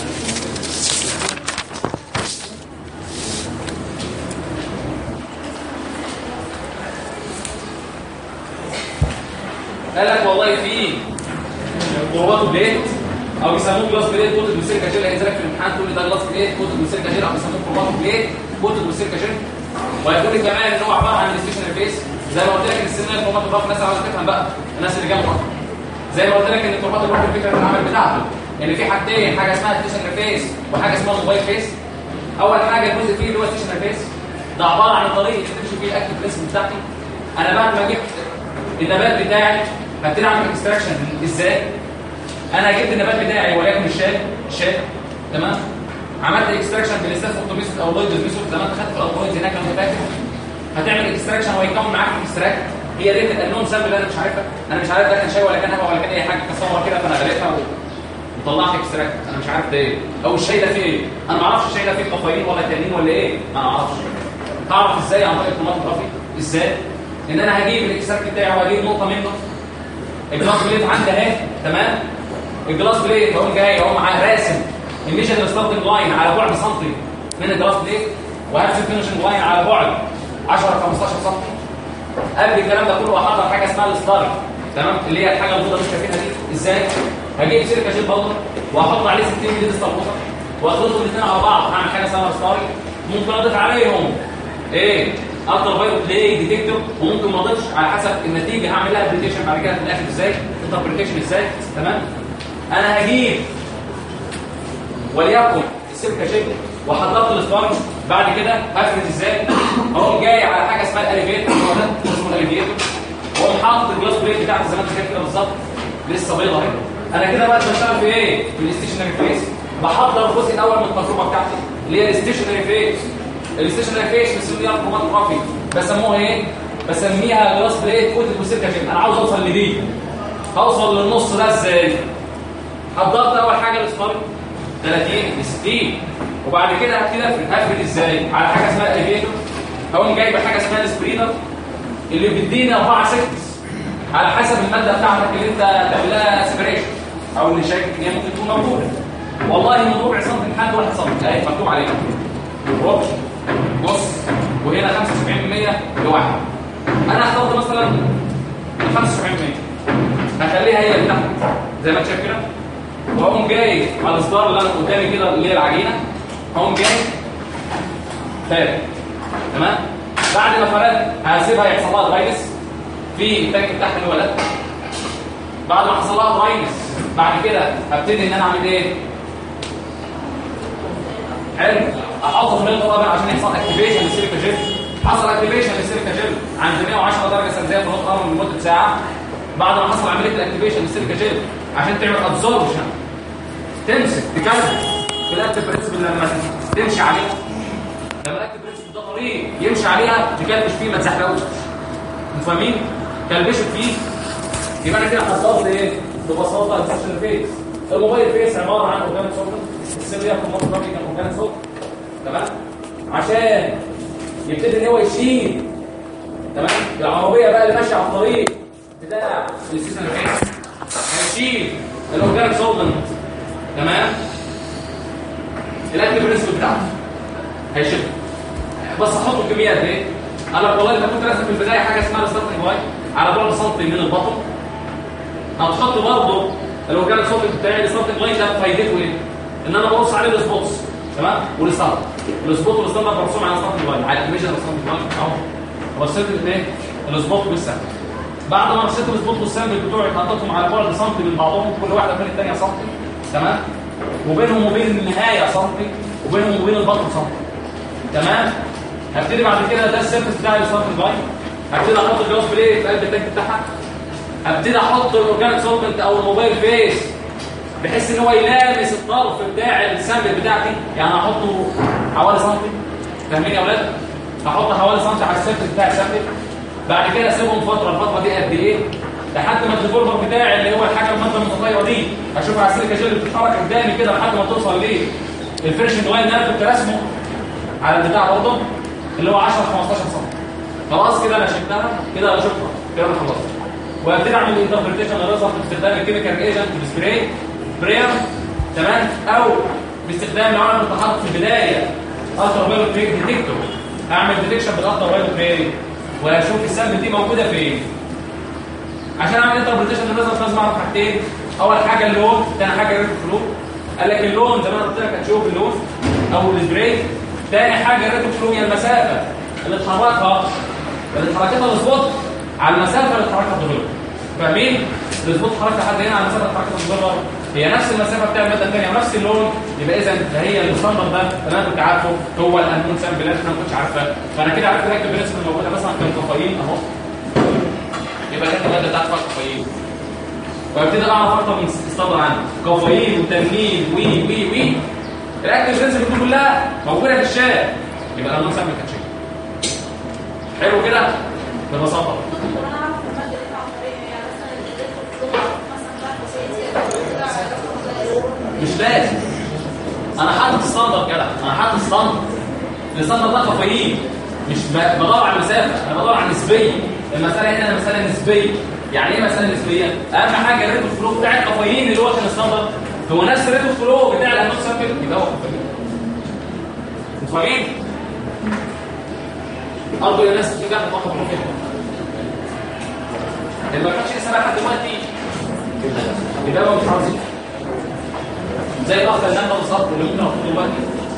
قال لك والله في ضربات بليت او يسموه جلاس بليت كوتد والسيليكا جيل هينزلك في الامتحان تقول لي ده جلاس بليت كوتد والسيليكا جيل او يسموه ضربات بليت كوتد والسيليكا جيل وهيقول لي كمان ان هو عباره عن الستيشنري فيس زي ما قلت لك ان السن الفورمات الضغط الناس عاوزه تفهم بقى الناس اللي جنبه زي ما قلت لك ان التربات الروح الفكره في العمل بتاعته ان في حاجتين حاجه اسمها ستيشنري فيس وحاجه اسمها موبايل فيس اول حاجه الجزء فيه اللي هو ستيشنري فيس ده عباره عن الطريق اللي تمشي فيه الاكتف ريسم بتاعتي انا بعد ما جبت النبات بتاعي هبتدي اعمل اكستراكشن ازاي انا جبت النبات بتاعي وليكن الشاي الشاي تمام عملت اكستراكشن بالاستاف اوتوميسيس او لويد ميثود زي ما انت خدت في الالكولويد هناك لو فاكر هتعمل اكستراكشن وهيكون معاك اكستراكت هي دي النون سامبل اللي انا مش عارفها انا مش عارف ده كان شاي ولا كان هوا ولا كان اي حاجه تصور كده فانا غرقتها وطلعت اكستراكت انا مش عارف ده ايه او الشاي ده فيه ايه انا ما اعرفش الشاي ده فيه كافيين ولا تانين ولا ايه ما اعرفش تعرف ازاي عن طريق الكروماتوجرافي ازاي ان انا هجيب الاكستراكت بتاعي وهجيب نقطه منه الجلاس بليت عندي اهي تمام الجلاس بليت اقوم جاي اقوم راسم الميجر ستارتنج لاين على بعد سنتي من الجلاس بليت وهرسم فينشنج لاين على بعد 10 15 سم قبل الكلام ده كله احضر حاجه اسمها الستار تمام اللي هي الحاجه البيضاء اللي شايفينها دي ازاي هجيب سيركا جيل بودر واحط عليه 60 مللي ديستال ووتر واخلطهم الاثنين على بعض هعمل حاجه اسمها ستاري ممكن اضيف عليهم ايه الترا فايروت بلاي ديتكتور وممكن ما اضيفش على حسب النتيجه هعمل لها بريتيشن بعد كده في الاخر ازاي انتربريتيشن ازاي تمام انا هجيب وليكن السيركا جيل وحضرت السبونج بعد كده هفرد ازاي اقوم جاي على حاجه اسمها الاليفيتور هو ده اسمه الاليفيتور واقوم حاطط الجلاس بليت بتاعت زي ما انت شايف كده بالظبط لسه بيضه اهي انا كده بقى بشتغل في ايه في الاستيشنري فيس بحضر الجزء الاول من التجربه بتاعتي اللي هي الاستيشنري فيس الاستيشنري فيس بنسميها الكروماتوجرافي بسموها ايه بسميها جلاس بليت كوتد وسيركا جيل انا عاوز اوصل لدي هوصل للنص ده ازاي حضرت اول حاجه الاسفار 30 ل 60 وبعد كده هبتدي افرد هفرد ازاي على حاجه اسمها الاليفيتور هقوم جايب حاجه اسمها السبرينر اللي بيدينا 4 سكتس على حسب الماده بتاعتك اللي انت تعمل لها سيبريشن او اللي شايف ان هي ممكن تكون موجوده والله من ربع سم لحد 1 سم اهي مكتوب عليها ربع نص وهنا 75% لواحد انا اخترت مثلا 75% هخليها هي اللي تحت زي ما انت شايف كده واقوم جاي على الاصدار اللي انا قدامي كده اللي هي العجينه هقوم جاي فارد تمام بعد ما فردت هسيبها يحصل لها دراينس في التانك بتاعت الولد بعد ما حصل لها دراينس بعد كده هبتدي ان انا اعمل ايه حلو احط في الطبق عشان يحصل اكتيفيشن للسيليكا جيل حصل اكتيفيشن للسيليكا جيل عند 110 درجه سلسيه في نقطه من لمده ساعه بعد ما حصل عمليه الاكتيفيشن للسيليكا جيل عشان تعمل ابزوربشن تمسك تكلم في الاكتف برنسبل لما تمشي عليها لما الاكتف برنسبل ده طريق يمشي عليها تكلمش فيه ما تزحلقوش انتوا فاهمين كلبشت فيه يبقى انا كده حصلت ايه ببساطه السيشن فيس الموبايل فيس عباره عن اورجانيك سولفنت السيريا كروماتوجرافي كان اورجانيك سولفنت تمام عشان يبتدي ان هو يشيل تمام العربيه بقى اللي ماشيه على الطريق بتاع السيشن فيس هيشيل الاورجانيك سولفنت تمام الاكتيف برنسبل بتاعته هيشيل بس احط الكميات ايه انا والله انت كنت راسم في البدايه حاجه اسمها الستارتنج واي على بعد سنتي من البطن هتحط برضه الاورجانيك صوت بتاعي الستارتنج واي ده فايدته ايه ان انا ببص عليه السبوتس تمام والستارت السبوت والستارت مرسوم على الستارتنج واي على الايميجن الستارتنج واي اهو بصيت الايه السبوت والسامبل بعد ما رصيت السبوت والسامبل بتوعي حطيتهم على بعد سنتي من بعضهم كل واحده من الثانيه سنتي تمام وبينهم وبين النهايه سنتي وبينهم وبين البطن سنتي تمام هبتدي بعد كده ده السيرفس بتاع الستارتنج واي هبتدي احط الجلاس بلاي في قلب التانك بتاعها هبتدي احط الاورجانيك سولفنت او الموبايل فيس بحيث ان هو يلامس الطرف بتاع السامبل بتاعتي يعني احطه حوالي سنتي فاهمين يا اولاد هحط حوالي سنتي على السيرفس بتاع السامبل بعد كده اسيبهم فتره الفتره دي قد ايه لحد ما الديفولفر بتاعي اللي هو الحاجه الماده المتطيره دي اشوف على السيليكا جيل بتتحرك قدامي كده لحد ما توصل ليه الفيرشن وايل نيرف كنت رسمه على البتاع برضه اللي هو 10 15 سم خلاص كده انا شلتها كده انا شكرا كده انا خلصت وابتدي اعمل انتربريتيشن للريزلت باستخدام الكيميكال ايجنت السبراي برير تمام او باستخدام لو انا كنت حاطط في البدايه الترا فايولت ري ديتكتور اعمل ديتكشن بالالترا فايولت ري واشوف السامبل دي موجوده فين عشان اعمل انتربريتيشن للريزلت لازم اعرف حاجتين اول حاجه اللون ثاني حاجه الريد فلو قال لك اللون زي ما انا قلت لك هتشوف اللون او السبراي ثاني حاجه الريد فلو هي المسافه اللي اتحركها اللي اتحركتها السبوت على المسافه اللي اتحركها الضريبه فاهمين السبوت اتحرك لحد هنا على المسافه اللي اتحركتها الضريبه هي نفس المسافه بتاع الماده الثانيه ونفس اللون يبقى اذا فهي الستاندرد ده اللي انا كنت عارفه هو الانون سامبل اللي انا ما كنتش عارفاه فانا كده عرفت الاكتيف برنسبل موجوده مثلا في الكافيين اهو يبقى كانت الماده بتاعت الكافيين وابتدي اعرف اكتر من ستاندرد عنه كافيين وتنين وي وي وي الاكتيف برنسبل دي كلها موجوده في الشارع يبقى الانون سامبل كانت شيء حلو كده ببساطه مش لازم انا حاطط ستاندرد كده انا حاطط ستاندرد الستاندرد ده كافيين مش ب- بدور على المسافه انا بدور على النسبيه المساله هنا مساله نسبيه يعني ايه مساله نسبيه اهم حاجه الريت اوف فلو بتاع الكافيين اللي هو كان ستاندرد هو نفس الريت اوف فلو بتاع الانون سامبل يبقى هو كافيين انتوا فاهمين ارجو يا ناس تيجي تاخد فقط ممكن اللي ما كانش لسه بقى لحد دلوقتي يبقى هو مش عاوز زي الاخ اللي انا بالظبط اللي ممكن اخده دلوقتي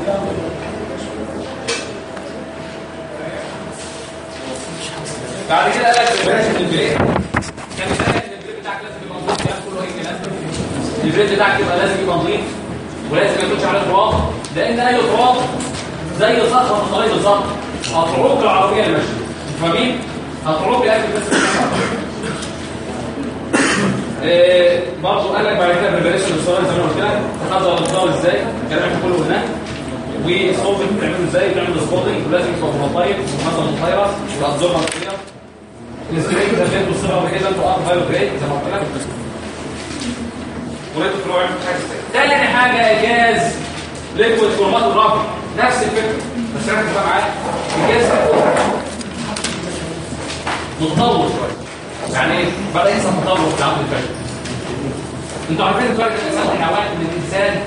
بعد كده قال لك بلاش البريك كان قال لك البريك بتاعك لازم يبقى نظيف كان كله هيك لازم البريك بتاعك يبقى لازم يبقى نظيف ولازم ما يكونش عليه تراب لان اي تراب زي صخره في الطريق بالظبط هتعوق العربيه اللي ماشيه فاهمين؟ هتعوق الاكل بس إيه برضه قال لك بعد كده بريبريشن للصور زي ما قلت لك تحضر الصور ازاي الكلام احنا كله قلناه والصوتنج بتعمله ازاي بتعمل سبوتنج ولازم يبقى بروتايب ومثلا الفيروس والابزوربر كده السبرينج زي ما انتوا الصوره قبل كده انتوا ار فايرو جريد زي ما قلت لك ولقيت فلو عملت حاجه ازاي تاني حاجه جاز ليكويد كروماتوجرافي نفس الفكره بس ركز بقى معايا الجاز متطور شويه يعني ايه بدا يحصل تطور في العقل البشري انتوا عارفين الفرق بين الانسان والحيوان ان الانسان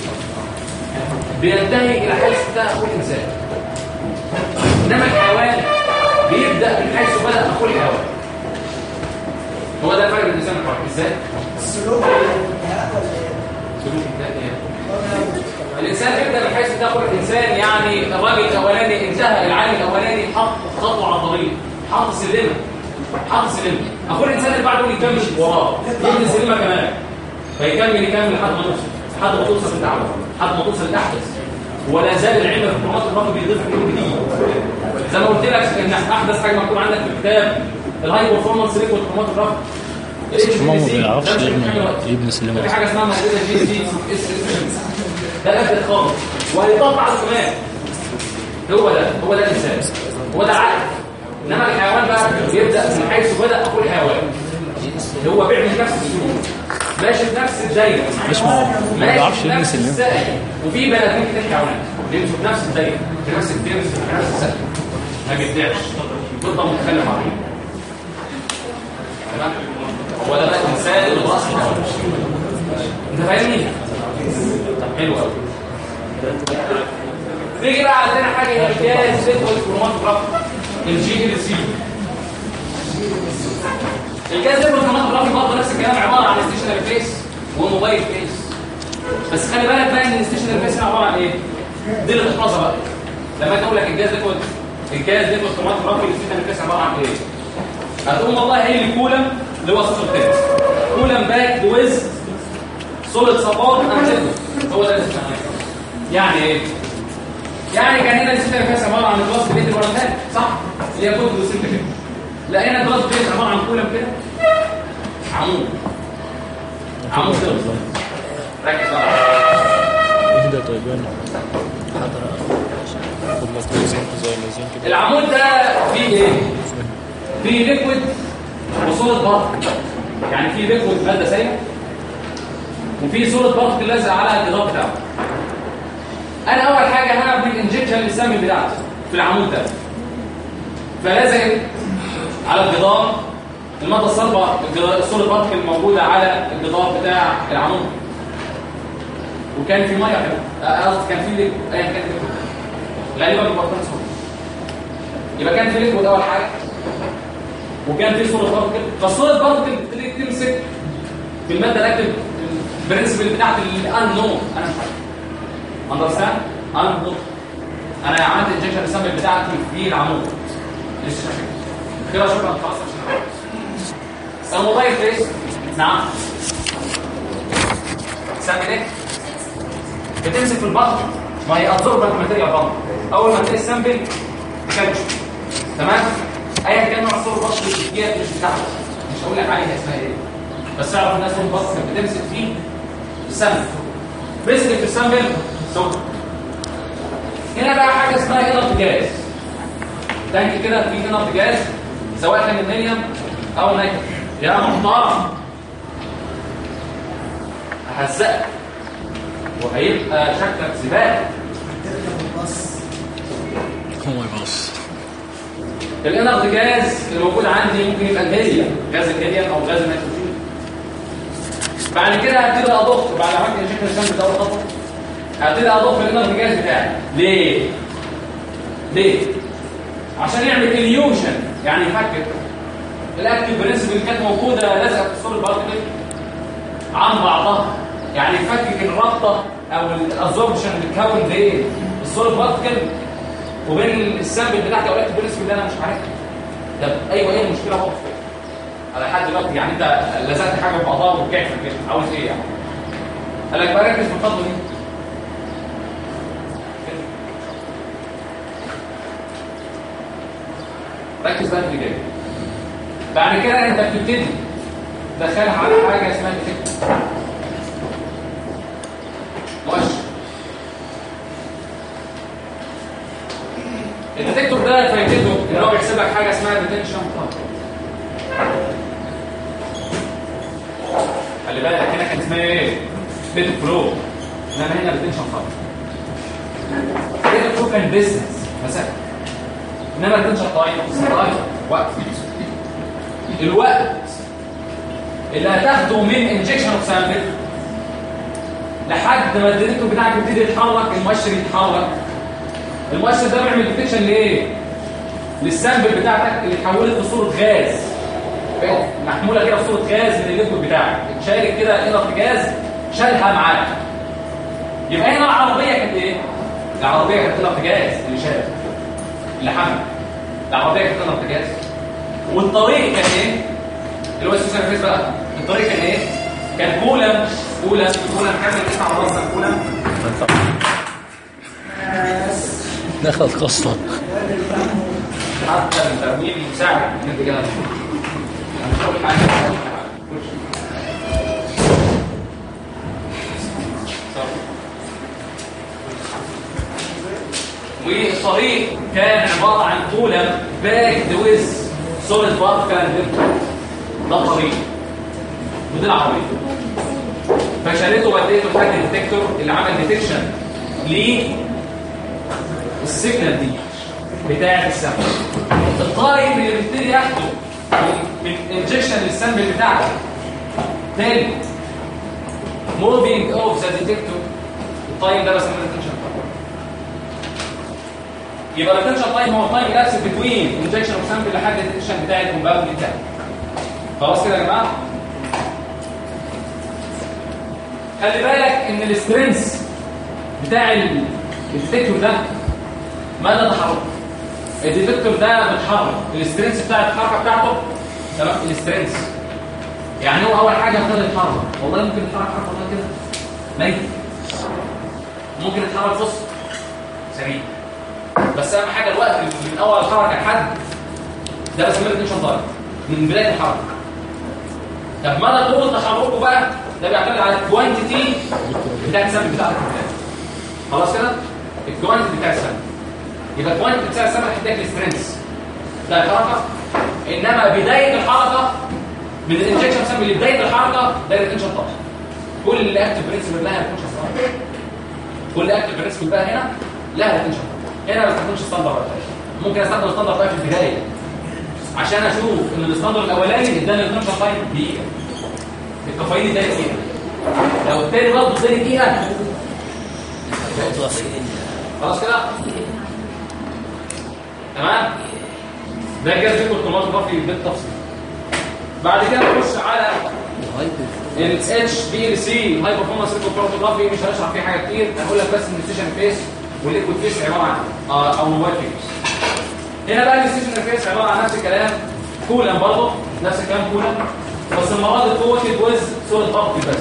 بينتهي الى حيث بدا اخوه الانسان انما الحيوان بيبدا من حيث بدا اخوه الحيوان هو ده الفرق بين الانسان والحيوان ازاي؟ السلوك والانتهاء ولا ايه؟ سلوك الانسان الانسان بيبدا من حيث بدا اخوه الانسان يعني الراجل الاولاني انتهى العالم الاولاني حط خطوه على الطريق حط سلمه حط سلمه اخوه الانسان اللي بعده يكمل وراه يبني سلمه كمان فيكمل يكمل لحد ما توصل لحد ما توصل للتعب لحد ما توصل للاحدث ولا زال العلم في الكرومات الرقم بيضيف علوم جديد زي ما قلت لك ان احدث حاجه مكتوب عندك في الكتاب الهاي بيرفورمانس ريكورد كرومات الرقم ال هما ما HVAC بيعرفش ده مش يبني محتاج وقت. يبني سلم في حاجه اسمها موجوده جي دي اس اس ده الاسد خالص وهيطبق على كمان هو ده هو ده الانسان هو ده العقل انما الحيوان بقى بيبدا من حيث بدا كل حيوان هو بيعمل نفس السلوك ماشي في نفس الدايره مش ما هو ما ماشي بيعرفش في يبني نفس سلم السقف وفي بني ادمين كتير حيوانات بيمشوا في نفس الدايره في نفس الترس في نفس السقف ما بيبدعش بيفضل متخلف عليه تمام هو ده بقى الانسان اللي راس الحيوان انت فاهمني طب حلو قوي نيجي بقى عندنا حاجه هي الجهاز ليكويد كروماتوجراف الجي ال سي الجهاز ليكويد كروماتوجراف برضه نفس الكلام عباره عن ستيشنري فيس وموبايل فيس بس خلي بالك بقى ان الستيشنري فيس عباره عن ايه دي اللي تحفظها بقى لما اجي اقول لك الجهاز ليكويد الجهاز ليكويد كروماتوجراف الستيشنري فيس عباره عن ايه هتقوم والله هي الكولم اللي هو صوت التنس كولم باك ويز سوليد سبورت اند هو ده الاستشهاد يعني ايه يعني كان هنا الستة فيها عباره عن البلاس بليت الورمات صح اللي هي كود وسنت كده لا هنا البلاس بليت عباره عن كولم كده عمود عمود كده ركز بقى اهدى طيب انا حضر خد لك لازين زي لازين كده العمود ده فيه ايه فيه ليكويد وصولة بارت يعني فيه ليكويد ماده سايله وفي صوره بارت لازقه على الجدار بتاعه انا اول حاجه هعمل انجكشن للسامي بتاعتي في العمود ده فلازم على الجدار الماده الصلبه الجدار- الصوره بارت الموجوده على الجدار بتاع العمود وكان في ميه كده آه، قصدي كان في ليكويد ايا كان ليكويد غالبا بيبقى كان صوره يبقى كان في ليكويد اول حاجه وكان في صوره بارت كده فالصوره بارت بتبتدي تمسك في الماده الاكتف البرنسبل بتاعت الانون انا مش عارف اندرستاند انا مضبوط انا عملت انجكشن السامبل بتاعتي في العمود لسه شايف كده شكرا خلاص عشان الموبايل فيس نعم سامبل ايه بتمسك في البطن ما هي ابزوربنت ماتيريال بطن اول ما تلاقي السامبل كاتش تمام ايا كان نوع الصوره البطن ديت مش بتاعتك مش هقول لك عليها اسمها ايه بس اعرف الناس من البطن كانت بتمسك فيه السامبل مسك في السامبل سكر هنا بقى حاجه اسمها انرت جاز تانك كده في انرت جاز سواء كان الميليوم او نيكل يا محترم ههزقك وهيبقى شكلك زباله هو يبص الانرت جاز اللي موجود عندي ممكن يبقى الهيليوم غاز الهيليوم او غاز النيتروجين بعد كده هبتدي اضخ بعد ما عملت انجكشن السامبل ده خطوه هبتدي اضخ الانرت جاز بتاعي ليه ليه عشان يعمل اليوشن يعني يفكك الاكتيف برنسبل اللي كانت موجوده لازقه في الصوره البارتكل عن بعضها يعني يفكك الرابطه او الابزوربشن اللي بتكون بين الصوره البارتكل وبين السامبل بتاعتي او الاكتيف برنسبل اللي انا مش عارفها طب ايوه ايه المشكله اهو على حد دلوقتي يعني انت لزقت حاجه في بعضها ورجعت في الجسم عاوز ايه يعني قال لك بقى ركز في الخطوه دي ركز بقى في اللي جاي بعد كده انت بتبتدي تدخلها على حاجه اسمها ديتكتور مؤشر الديتكتور ده فايدته ان هو بيحسب لك حاجه اسمها ديتكشن خلي بالك هنا كان اسمها ايه؟ بيت فلو انما هنا ديتكشن فاضي بيت فلو كان بيزنس مثلا انما الديتكشن طيب طيب وقت الوقت اللي هتاخده من انجكشن اوف سامبل لحد ما الديتكتور بتاعك يبتدي يتحرك المؤشر يتحرك المؤشر ده بيعمل ديتكشن لايه؟ للسامبل بتاعتك اللي اتحولت لصوره غاز بقت محموله كده في صوره غاز من الليكويد بتاعك اتشارك كده انرت غاز شالها معاك يبقى هنا العربيه كانت ايه؟ العربيه كانت انرت غاز اللي شالها اللي حمل العربيه كانت انرت غاز والطريق كان ايه؟ اللي هو السوشيال فيس بقى الطريق كان ايه؟ كان كولم كولم كولم كامل اسمع على راسك كولم دخل قصة حتى الترميم مساعد ان انت كده مش هقول حاجه والطريق كان عباره عن كولم باكد ويز سوليد بارتكل ده الطريق ودي العربيه فشالته وديته لحد الديتكتور اللي عمل ديتكشن للسيجنال دي بتاعه السامبل الطالب اللي بيبتدي ياخده من انجكشن للسامبل بتاعته تاني موفينج اوف ذا ديتكتور التايم ده بسميه الاتنشن يبقى الاتنشن تايم هو التايم الاسف بتوين انجكشن وسامبل لحد الديتكشن بتاع الكومباوند بتاعه خلاص كده يا جماعه خلي بالك ان السترينث بتاع ال- الديتكتور ده مدى تحركه الديتكتور ده بيتحرك السترينث بتاع الحركه بتاعته تمام السترينث يعني هو اول حاجه ابتدى يتحرك والله ممكن يتحرك حركه والله كده ميت ممكن يتحرك بص سريع بس اهم حاجه الوقت من اول الحركه لحد ده بسميه التنشن تايم من بدايه الحركه طب مدى طول تحركه بقى ده بيعتمد على الكوانتيتي بتاع السم بتاع الكتاب خلاص كده الكوانتيتي بتاع السم يبقى الكوانتيتي بتاع السم هتديك السترينث بتاع الحركه انما بدايه الحركه من الانجكشن سم لبدايه الحركه ده الانشن طبعا كل اللي اكتف برنسبل لها الانشن طبعا كل اكتف برنسبل بقى هنا لها الانشن هنا ما بستخدمش ستاندرد ممكن استخدم ستاندرد بقى في البدايه عشان اشوف ان الستاندرد الاولاني اداني الانشن تايم دقيقه الكافيين اداني دقيقه لو التاني برضه اداني دقيقه خلاص كده تمام ده جاز بيكون كروماتوجرافي بالتفصيل بعد كده نخش على ال اتش بي ال سي هاي برفورمانس كروماتوجرافي مش هنشرح فيه حاجه كتير هقول لك بس ان الستيشن فيس والليكويد فيس عباره عن آه، او موبايل فيس هنا بقى الستيشن فيس عباره عن نفس الكلام كولم برضه نفس الكلام كولم بس المره دي قوه الجوز صوره ضغط بس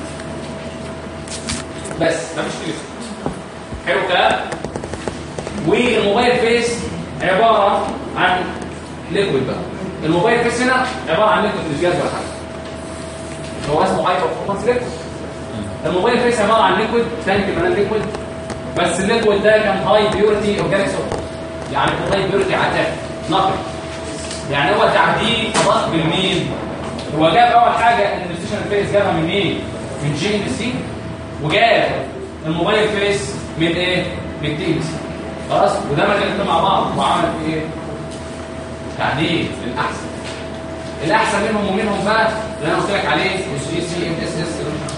بس مفيش فيه حلو الكلام والموبايل فيس عباره عن ليكويد بقى الموبايل فيس هنا عباره عن ليكويد مش جاز ولا حاجه هو اسمه هاي برفورمانس ليكويد الموبايل فيس عباره عن ليكويد تانك مليان ليكويد بس الليكويد ده كان هاي بيورتي اورجانيك سولت يعني كان هاي بيورتي عتاق نقي يعني هو تعديل اضاف بالمين هو جاب اول حاجه ان الستيشن فيس جابها من مين من جي ان سي وجاب الموبايل فيس من ايه من تي سي خلاص وده ما كانت مع بعض وعمل في ايه تعديل للاحسن الاحسن منهم ومنهم بقى اللي انا قلت لك عليه الجي سي ام اس اس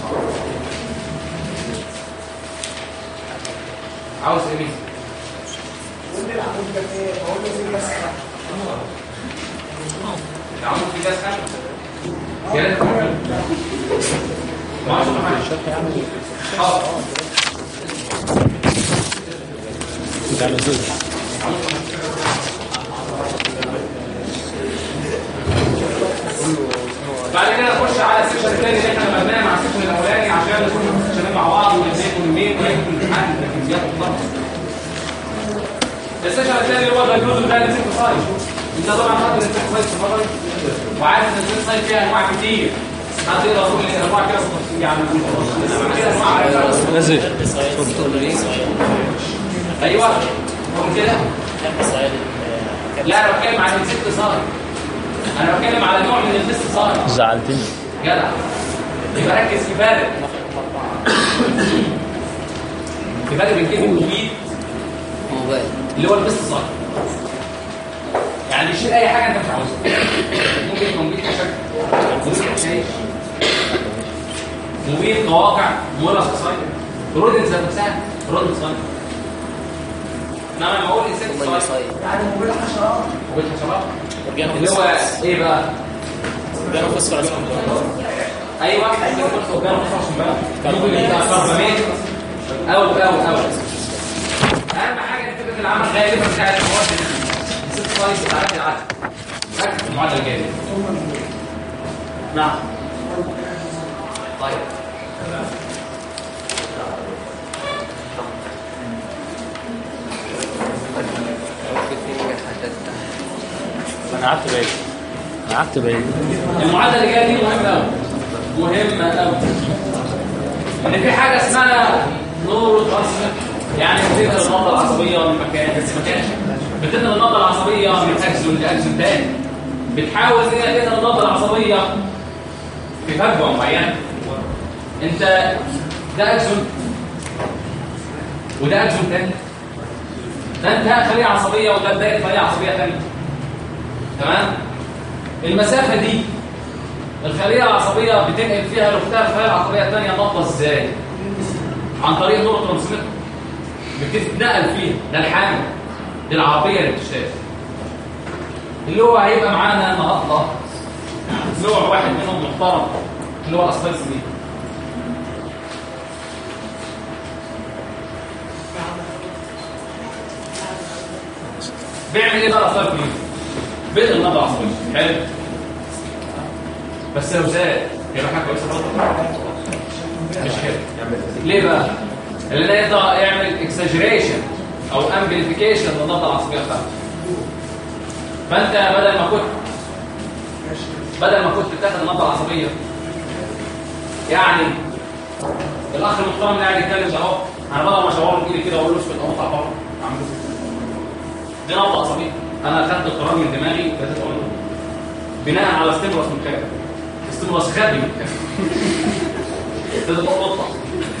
عاوز ايه مين قول لي العمود ده فين بقول له فين بس العمود في جاز خام يا ريت ما عادش حاجه حاضر بتاع الأسود بعد كده نخش على السيكشن الثاني اللي احنا عملناه مع السيكشن الاولاني عشان نكون شغالين مع بعض ونبنيكم مين ويكون الامتحان التكنيكيات والضغط السيكشن الثاني اللي هو الدايجنوز بتاع الانسيكت سايت انت طبعا خدت الانسيكت سايت في النظري وعارف ان الانسيكت سايت فيها انواع كتير حد يقدر يقول لي انواع كده بالتفصيل يعني كده انواع نزل ايوه قول كده لا انا بتكلم عن الانسيكت سايت انا بتكلم على نوع من الانسيكت سايت زعلتني جدع يبقى ركز في فرق في فرق بين كلمه مفيد اللي هو البيست صح يعني يشيل اي حاجه انت مش عاوزها ممكن يكون مفيد كشكل مفيد كشيء مفيد كواقع مولى سايت رودنز ذات نفسها رودنز سايت انما لما اقول انسان سايت يعني موبيل حشرات والحشرات اللي هو ايه بقى ايوه ممكن يكون فوقان وخصوص بقى ممكن يبقى كربامين او او او اهم حاجه ان فكره العمل غالبا بتاعت المواد دي الست سايز بتاعت العدد ركز في المعادله الجايه دي. نعم طيب انا قعدت بعيد انا قعدت بعيد المعادله اللي جايه دي مهمه قوي مهمه قوي ان في حاجه اسمها نورو ترانسميتر يعني بتنقل النقطه العصبيه من مكان بس مكان بتنقل النقطه العصبيه من اكسون لاكسون تاني بتحاول ان هي تنقل النقطه العصبيه في فجوه معينه انت ده اكسون وده اكسون تاني ده انتهاء خليه عصبيه وده بدايه خليه عصبيه ثانيه تمام المسافه دي الخليه العصبيه بتنقل فيها لاختها الخليه العصبيه الثانيه نقطه ازاي عن طريق نور ترانسميتر بتتنقل فيها ده الحامل دي العربيه اللي بتشتغل اللي هو هيبقى معانا النهارده نوع واحد منهم محترم اللي هو الاسبايس دي بيعمل ايه بقى الاسبايس دي بيت النبض العصبي حلو بس لو زاد يبقى حاجه كويسه برضه مش كده ليه بقى اللي ده يقدر يعمل اكسجريشن او امبليفيكيشن للنبضه العصبيه بتاعته فانت بدل ما كنت بدل ما كنت بتاخد النبضه العصبيه يعني الاخ المحترم اللي قاعد يتكلم ده اهو انا بدل ما اشاور له بايدي كده واقول له اسكت او اطلع بره اعمل دي نبضه عصبيه انا اخدت القرار من دماغي بدات اقول له بناء على ستيمولس من خارج ستيمولس خارجي من خارج ابتدت اقول اطلع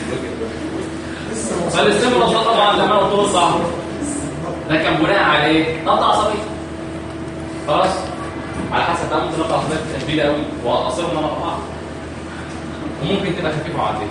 فالاستيمولس ده طبعا لما انا قلت له صعب ده كان بناء على ايه؟ نبضه عصبيه خلاص على حسب بقى ممكن نبضه عصبيه تبقى كبيره قوي واصر ان انا اطلعها وممكن تبقى خفيفه وعاديه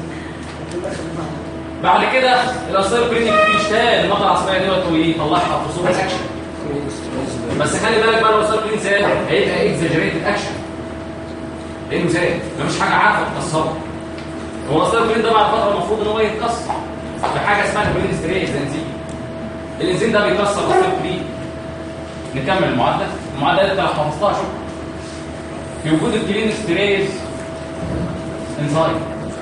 بعد كده الاثار كلينيك بيشتغل النقطه العصبيه ديت ويطلعها في صوره اكشن بس خلي بالك بقى لو الاثار كلينيك زاد هيبقى اكزاجريتد اكشن لانه زاد مفيش حاجه عارفه تكسره هو الاثار كلينيك ده بعد فتره المفروض ان هو يتكسر بحاجه اسمها كلين ستريز انزيم الانزيم ده بيكسر الاثار كلينيك نكمل المعادله المعادله دي لو حفظتها شوف في وجود الكلين ستريز انزيم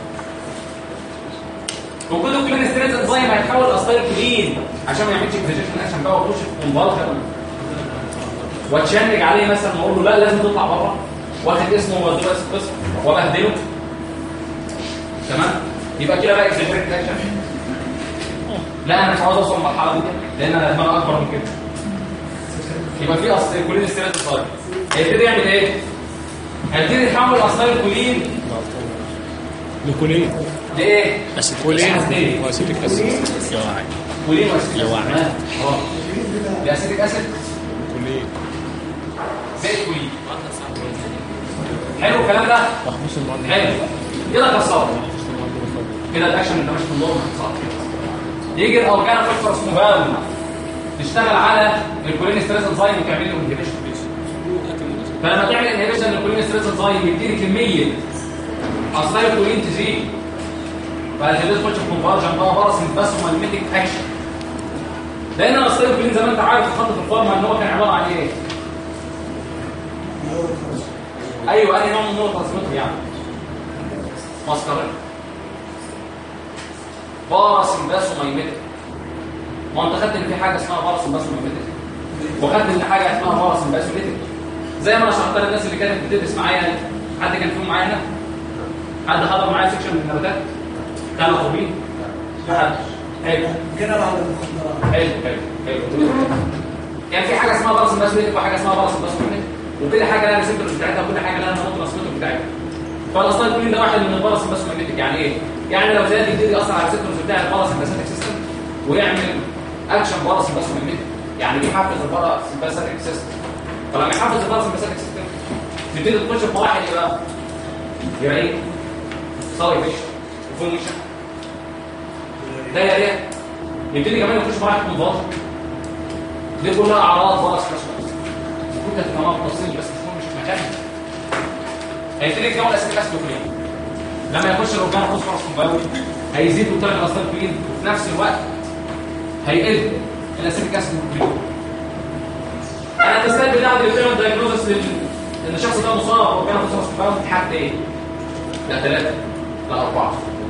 وجود الكلين ستريز انزيم هيتحول لاستايل كلين عشان ما يعملش اكزيجيشن اكشن بقى ويخش في كونفالجن واتشنج عليه مثلا واقول له لا لازم تطلع بره واخد اسمه واديله اسم قسم وبهدله تمام يبقى كده بقى اكزيجيشن اكشن لا انا مش عاوز اوصل للمرحله دي لان انا دماغي اكبر من كده يبقى في اصل كلين ستريز انزيم هيبتدي يعمل ايه هيبتدي يحول اصل كلين لكولين لايه اسيتيكولين أسيتيك. واسيتيك اسيد يا واعي كولين واسيتيك يا واعي. اه الاسيتيك اسيد كولين زي الكولين حلو الكلام ده محبوس المعدل حلو كده كسره محبوس المعدل الفضل كده الاكشن اللي ماشي في النور صح يجي الاورجان فاكتور اسمه باول تشتغل على الكولين ستريس انزيم وتعمل له انهبيشن فلما تعمل انهبيشن للكولين ستريس انزيم يبتدي كميه اصلا الكولين تزيد فالجديد تخش في كونفرجن بقى بارس بس مالميتك اكشن لان اصلا الكولين زي ما انت عارف في خط الفورما ان هو كان عباره عن ايه ايوه اي نوع من النور ترانسميتر يعني ماسكارين باراسمباسومايميتك ما انت خدت ان في حاجه اسمها باراسمباسومايميتك وخدت ان حاجه اسمها باراسمباسوميتك زي ما انا شرحت للناس اللي كانت بتدرس معايا حد كان فيهم معايا هنا حد حضر معايا سيكشن من النباتات كانوا طبيب حد حلو كده بعد المخدرات حلو حلو حلو كان في حاجه اسمها باراسمباسوميتك وحاجه اسمها باراسمباسوميتك وكل حاجه لها ريسبتورز بتاعتها وكل حاجه لها نمط ترانسميتر بتاعتها فالاصلا كل ده واحد من الباراسمباسوميتك يعني ايه يعني لو زاد يبتدي ياثر على الريسبتورز بتاع الباراسمباسيتك سيستم ويعمل اكشن باراسمباسوميتك يعني بيحفز الباراسمباسيتك سيستم فلما يحفز الباراسمباسيتك سيستم تبتدي تخش في مراحل ايه بقى يبقى ايه سايفيشن وفونكشن دايريا يبتدي كمان يخش في مراحل كونفالجن دي كلها اعراض باراسمباسيتك كلها تمام تفصيل بس تكون مش في مكانها هيبتدي يتكون اسيتيك اسيد كلين لما يخش الاورجان فوسفورس كومباوند هيزيد وترك الاصل كلين وفي نفس الوقت هيقل الاسيتيك اسيد كلين انا المثال بتاعي اللي بتعمل دايجنوزس لل ان الشخص ده مصاب باورجان فوسفورس كومباوند حد ايه؟ لا ثلاثه لا اربعه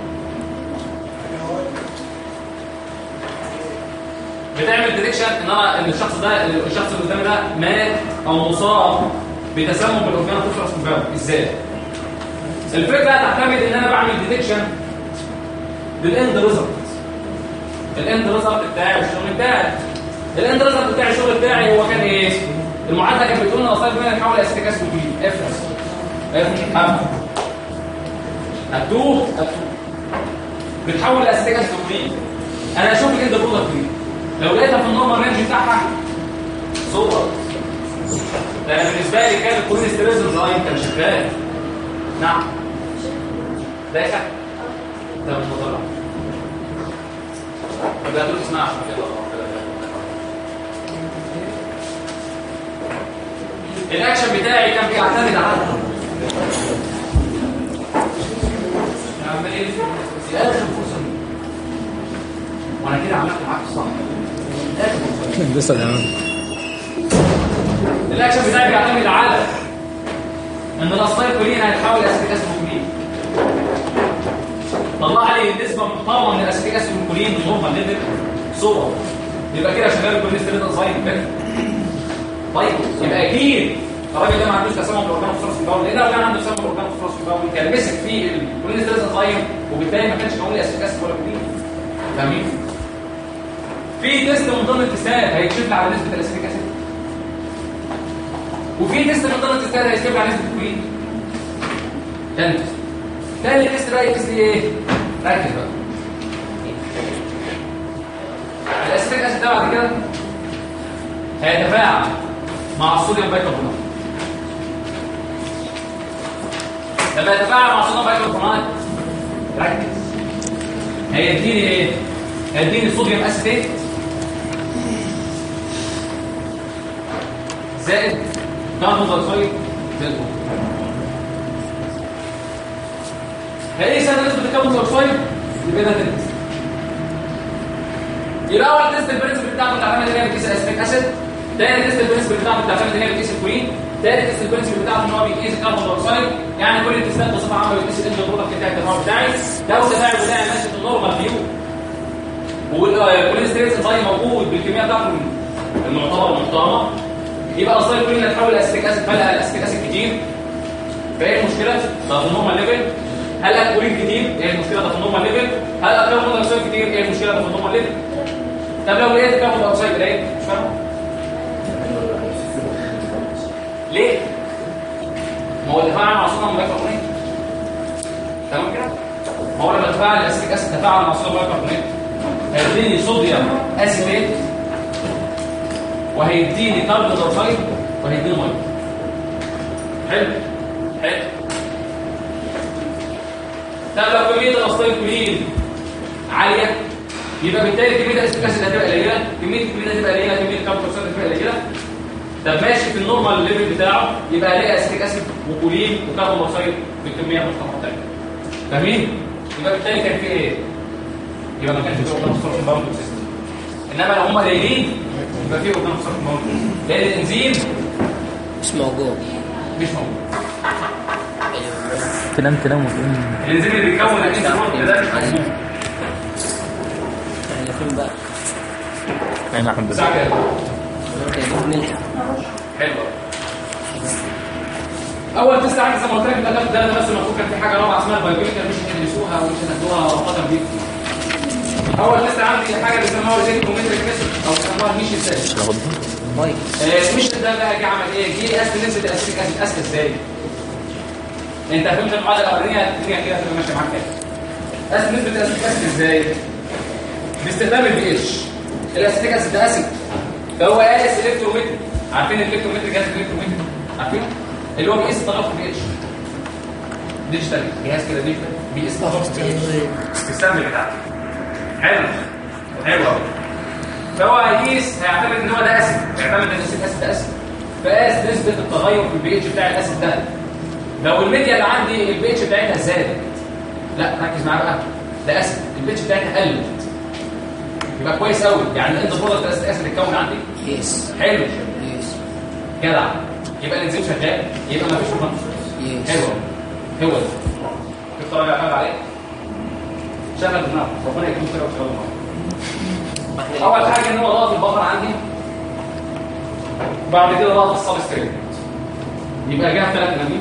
بتعمل ديتكشن ان انا ان الشخص ده الشخص اللي قدامي ده مات او مصاب بتسمم بالاورجان فوسفورس كومباوند ازاي؟ الفكره تعتمد ان انا بعمل ديتكشن للاند ريزلت الاند ريزلت بتاعي والشغل بتاعي الاند ريزلت بتاعي الشغل بتاعي هو كان ايه المعادله كانت بتقول ان اصلا بما نحول اسيتيك اسيد كلين اف اف اب هتوه هتوه بتحول الاسيتيك اسيد كلين انا اشوف الاند برودكت دي لو لقيتها في النورمال رينج بتاعها صور لان بالنسبه لي كان الكوليسترول لاين كان شغال نعم دايخه ده من المطلع طب لا تقول اسمع عشان كده الاكشن بتاعي كان بيعتمد على عمال ايه في اخر فرصه دي. وانا كده عملت معاك الصح اخر فرصه لسه تمام الاكشن بتاعي بيعتمد على ان الاستايكولين هيتحول لاسيتيك اسيد كولين طلع لي نسبه محترمه من الاسيتيك اسيد كولين نورمال ليفل صوره يبقى كده شغال الكوليسترول انزايم كده طيب يبقى اكيد الراجل ده ما عندوش تسمم بالاورجان في الباول لان لو كان عنده تسمم بالاورجان في الباول كان مسك فيه الكوليسترول انزايم وبالتالي ما كانش معمول اسيتيك اسيد ولا كولين فاهمين في تيست من ضمن التستات هيكشف لي على نسبه الاسيتيك اسيد وفي تيست من ضمن التستات هيكشف لي على نسبه الكولين تاني تيست تاني تيست بقى يقيس لي ايه ركز بقى الاسيتيك اسيد ده بعد كده هيتفاعل مع الصوديوم بايكربونات لما يتفاعل مع الصوديوم بايكربونات ركز هيديني ايه هيديني صوديوم اسيتيت زائد كاربون دايوكسيد زائد أوكسجين. هيقيس انا نسبه الكربون دايوكسيد يبقى ده تنس يبقى اول تيست البرنسبل بتاعته بتعتمد ان هي بتقيس الاسبيك اسيد تاني تيست البرنسبل بتاعته بتعتمد ان هي بتقيس الكوين تالت تيست البرنسبل بتاعته ان هو بيقيس الكربون دايوكسيد يعني كل التستات بصفه عامه بتقيس الاند برودكت بتاع التفاعل بتاعي لو التفاعل بتاعي ماشي في النورمال فيو والكوليسترول زي موجود بالكميه بتاعته المعتبره المحترمه يبقى اصلا كلنا نحول الاسيتيك اسيد فلا الاسيتيك اسيد كتير فايه المشكله ده في النورمال ليفل هل الكولين كتير ايه المشكله ده في النورمال ليفل هل الكربون دايوكسيد كتير ايه المشكله ده في النورمال ليفل طب لو لقيت الكربون دايوكسيد قليل مش فاهم ليه ما هو التفاعل مع صوديوم بايكربونات تمام كده ما هو لما تفاعل الاسيتيك اسيد تفاعل مع صوديوم بايكربونات هيديني صوديوم اسيتيت وهيديني كربون دايوكسيد وهيديني ميه حلو حلو طب لو كميه الاستايكولين عاليه يبقى بالتالي كميه الاسيتيك اسيد هتبقى قليله كميه الكولين هتبقى قليله كميه الكربون دايوكسيد هتبقى قليله طب ماشي في النورمال ليفل بتاعه يبقى الاقي اسيتيك اسيد وكولين وكربون دايوكسيد بالكميه المحترمه بتاعتي فاهمين يبقى بالتالي كان في ايه يبقى ما كانش في اورجان سورس باوند سيستم انما لو هم قليلين يبقى في اورجان سورس باوند لان الانزيم مش موجود مش موجود تنام تنام وتقوم الانزيم اللي بيكون الانزيم ده مش موجود احنا فين بقى؟ انا احمد بس ساعه كده ممكن يجيب منها حلو اول تيست عندي زي ما قلت لك ده ده ده بس المفروض كان في حاجه رابعه اسمها البايوكيميكال مش هتدرسوها ومش هتاخدوها رقم جديد اول تيست عندي حاجه بيسموها ريجيكومتريك تيست او بيسموها الميشن تيست مايك الميشن ده بقى جه عمل ايه جه قاس نسبه الاسيتيك اسيد اسهل ازاي انت فهمت المعادله الاولانيه الدنيا كده هتبقى ماشيه معاك كده قاس نسبه الاسيتيك اسيد ازاي باستخدام البي اتش الاسيتيك اسيد ده اسيد فهو قاس الكترومتر عارفين الكترومتر جهاز الكترومتر عارفينه اللي هو بيقيس تغير في البي اتش ديجيتال جهاز كده ديجيتال بيقيس تغير في البي اتش في السامبل بتاعته حلو حلو قوي فهو هيقيس هيعتمد ان هو ده اسيد هيعتمد ان الاسيد اسيد ده اسيد فقاس نسبه التغير في البي اتش بتاع الاسيد ده لو الميديا اللي عندي البي اتش بتاعتها زادت لا ركز معايا بقى ده اسيد البي اتش بتاعتها قلت يبقى كويس قوي يعني الاند برودكت الاسيد اسيد اتكون عندي يس حلو يس جدع يبقى الانزيم شغال يبقى ما فيش مخاطر يس حلو هو ده شفت راجع حاجه عليه شغل دماغك ربنا يكون كده وشغل دماغك اول حاجه ان هو ضغط البقره عندي بعد كده ضغط السبستريت يبقى جاب ثلاث انابيب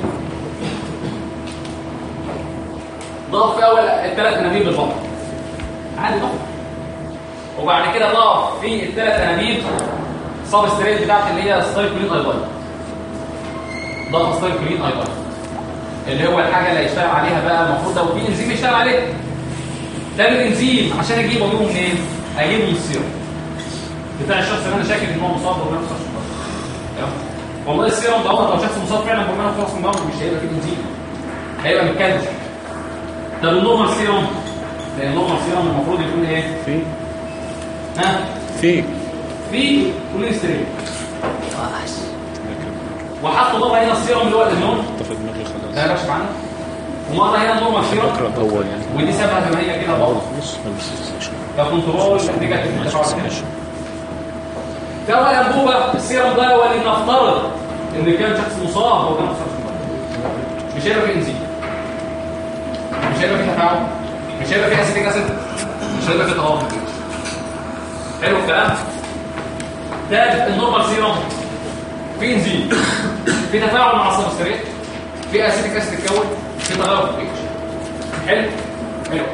ضغط في اول الثلاث انابيب بالبقره عادي ضغط وبعد كده ضاف في الثلاث انابيب صاب ستريت بتاعت اللي هي ستايكولين ايضا ضاف ستايكولين ايضا اللي هو الحاجه اللي هيشتغل عليها بقى المفروض لو في انزيم يشتغل عليها ده الانزيم عشان اجيبه اجيبه منين اجيبه من السيرم بتاع الشخص اللي انا شاكك ان هو مصاب ولا مش مصاب والله السيرم ده لو شخص مصاب فعلا بالمرض خلاص من مش هيبقى فيه انزيم هيبقى متكلف طب النورمال سيرم لان النورمال سيرم المفروض يكون ايه في ها في في كوليسترول وحش وحطوا بقى هنا السيرم اللي هو النون طف دماغي ده خلاص يا باشا معانا ومره هنا النورمال سيرم بكره اول يعني ودي سابها زي ما هي كده برضه خلاص ما بس ككنترول نيجاتيف ماشي تفاعل بس كده. ماشي ده هو الانبوبه السيرم ده هو اللي نفترض ان كان شخص مصاب وكان شخص مصاب مش هيبقى فيه انزيم مش هيبقى فيه تفاعل مش هيبقى فيه اسيتيك اسيد مش هيبقى فيه توافق حلو الكلام ده النورمال سيرم في انزيم في تفاعل مع السبستريت في اسيتيك اسيد اتكون في تغير في البيتش حلو حلو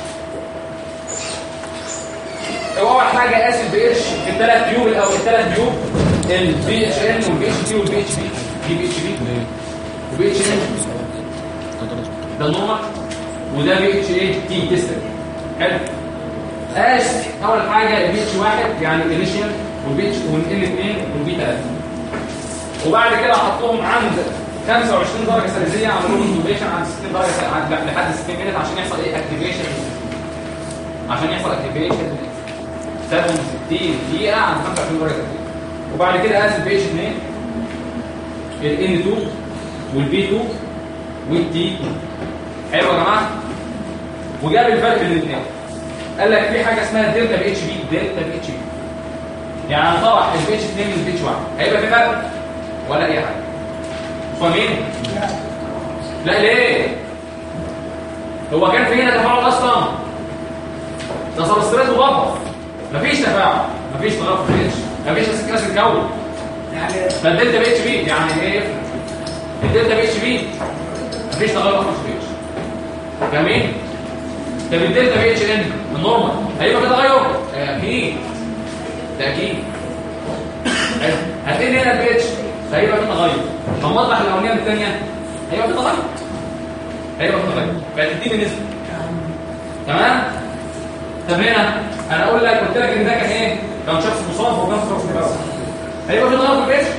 هو اول حاجه قاس البي اتش في الثلاث تيوب او الثلاث تيوب البي اتش ان والبي اتش تي والبي اتش بي دي بي اتش بي وبي اتش ان ده النورمال وده بي اتش ايه تي تيستر حلو قاس اول حاجه البي اتش واحد يعني الانيشال والبي اتش والان 2 والبي 3 وبعد كده حطهم عند 25 درجه سلسيه عملوا لهم انتوبيشن عند 60 درجه سل- عند لحد 60 مينت عشان يحصل ايه اكتيفيشن عشان يحصل اكتيفيشن 67 دقيقه عند 25 درجه سلسيه وبعد كده قاس البي اتش 2 الان 2 والبي 2 والتي 2 حلو يا جماعه وجاب الفرق بين الاثنين قال لك في حاجه اسمها دلتا بي اتش بي دلتا بي اتش بي يعني طرح البي اتش 2 من البي اتش 1 هيبقى في فرق ولا اي حاجه فاهمين لا ليه هو كان في هنا تفاعل اصلا ده سبستريت مضاد مفيش تفاعل مفيش تغير في البي اتش مفيش اسيد اسيد كون يعني فالدلتا بي اتش بي يعني ايه الدلتا بي اتش بي مفيش تغير اصلا في البي اتش فاهمين طب الدلتا بي اتش ان النورمال هيبقى في تغير اكيد ده اكيد حلو. هتلاقي هنا البي اتش هيبقى في تغير طب مطرح الاولانيه من الثانيه هيبقى في تغير هيبقى في تغير فهتديني نسبه تمام طب هنا انا اقول لك قلت لك ان ده كان ايه كان شخص مصاب وكان شخص مصاب هيبقى في تغير في البي اتش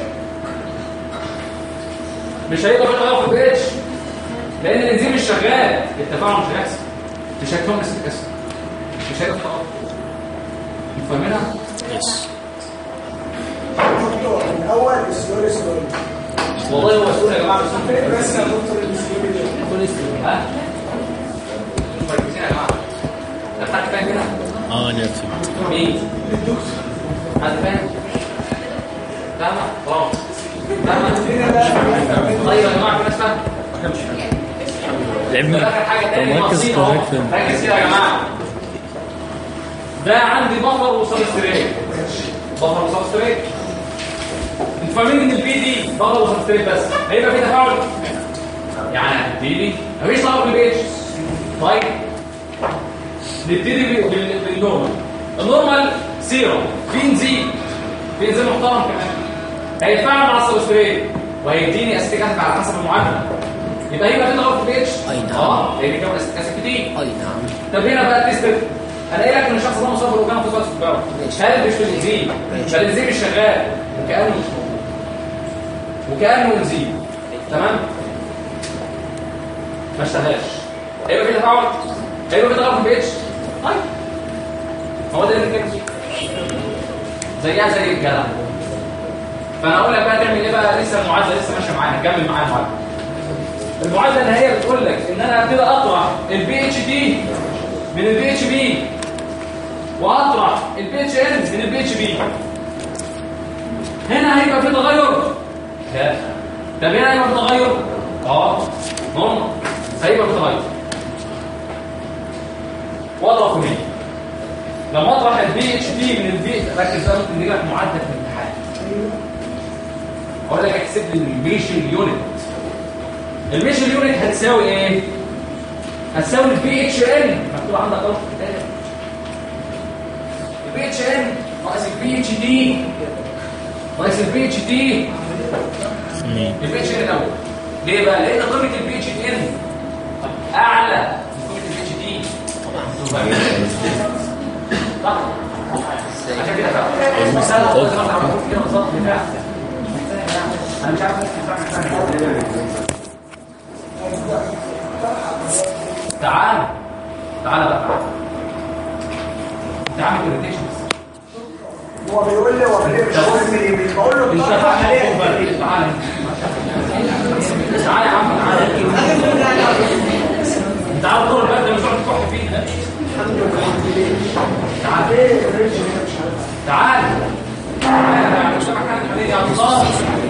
مش هيبقى في تغير في البي اتش لان الانزيم مش شغال التفاعل مش هيحصل مش هيكون اسيد اسيد مش هيبقى في تغير فاهمينها يس دكتور الاول السيوري سيوري والله هو مسؤول يا جماعه بس انتوا بس يا دكتور السيوري ده ها مش مركزين يا جماعه ده حد فاهم كده اه انا فهمت مين حد فاهم فاهمه خلاص فاهمه طيب يا جماعه في ناس فاهمه لعبنا اخر حاجه طب تاني مركز بسيطه طريق فين ركز كده يا جماعه ده عندي بفر وسبستريت بفر وسبستريت انتوا فاهمين ان البي دي بفر وسبستريت بس هيبقى في تفاعل يعني هتبتدي مفيش طبق في البيتش طيب نبتدي بال- بال- بالنورمال النورمال سيرم في انزيم في انزيم محترم كمان هيتفاعل مع السبستريت وهيديني اسيتيك اسيد على حسب المعادله يبقى هيبقى في تغير في البيتش أي نعم. اه لان كمان اسيتيك اسيد كتير اي نعم طب هنا بقى التيست انا قايل لك ان الشخص ده مصاب بالوكاله في في الجو ماشي. هل مش في الانزيم ماشي. فالانزيم مش شغال وكانه مش موجود وكانه انزيم تمام ما اشتغلش هيبقى في تفاعل هيبقى في تغير في البيتش طيب هو ده اللي كان فيه زيها زي الجدع فانا اقول لك بقى تعمل ايه بقى لسه المعادله لسه ماشيه معانا كمل معايا المعادله المعادله اللي هي بتقول لك ان انا ابتدي اطرح البي اتش دي من البي اتش بي واطرح البي اتش ان من البي اتش بي هنا هيبقى في تغير لا طب هنا هيبقى في تغير اه نورمال هيبقى في تغير واضرب منين لما اطرح البي اتش دي من البي ركز بقى ممكن نجيب لك معدل في الامتحان اقول لك احسب لي الميشن يونت الميشن يونت هتساوي ايه هتساوي البي اتش ان مكتوب عندك اهو في الكتاب البي اتش ان ناقص البي اتش دي ناقص البي اتش دي مين البي اتش ان الاول ليه بقى لان قيمه البي اتش ان اعلى من قيمه البي اتش دي صح عشان كده فعلا بس انا قلت لك على كده بالظبط بتاع انا مش عارف تعال تعال بقى انت عامل irritations. هو بيقول لي هو ليه مش عارف من ايه بقول له انت طرح تعال عليه تعال تعال يا عم تعال انت عارف دور البلد مش هتروح تروح فيه ده تعال ليه الريتش هنا مش عارف تعال تعال مش سامع حاجه عليه يا الله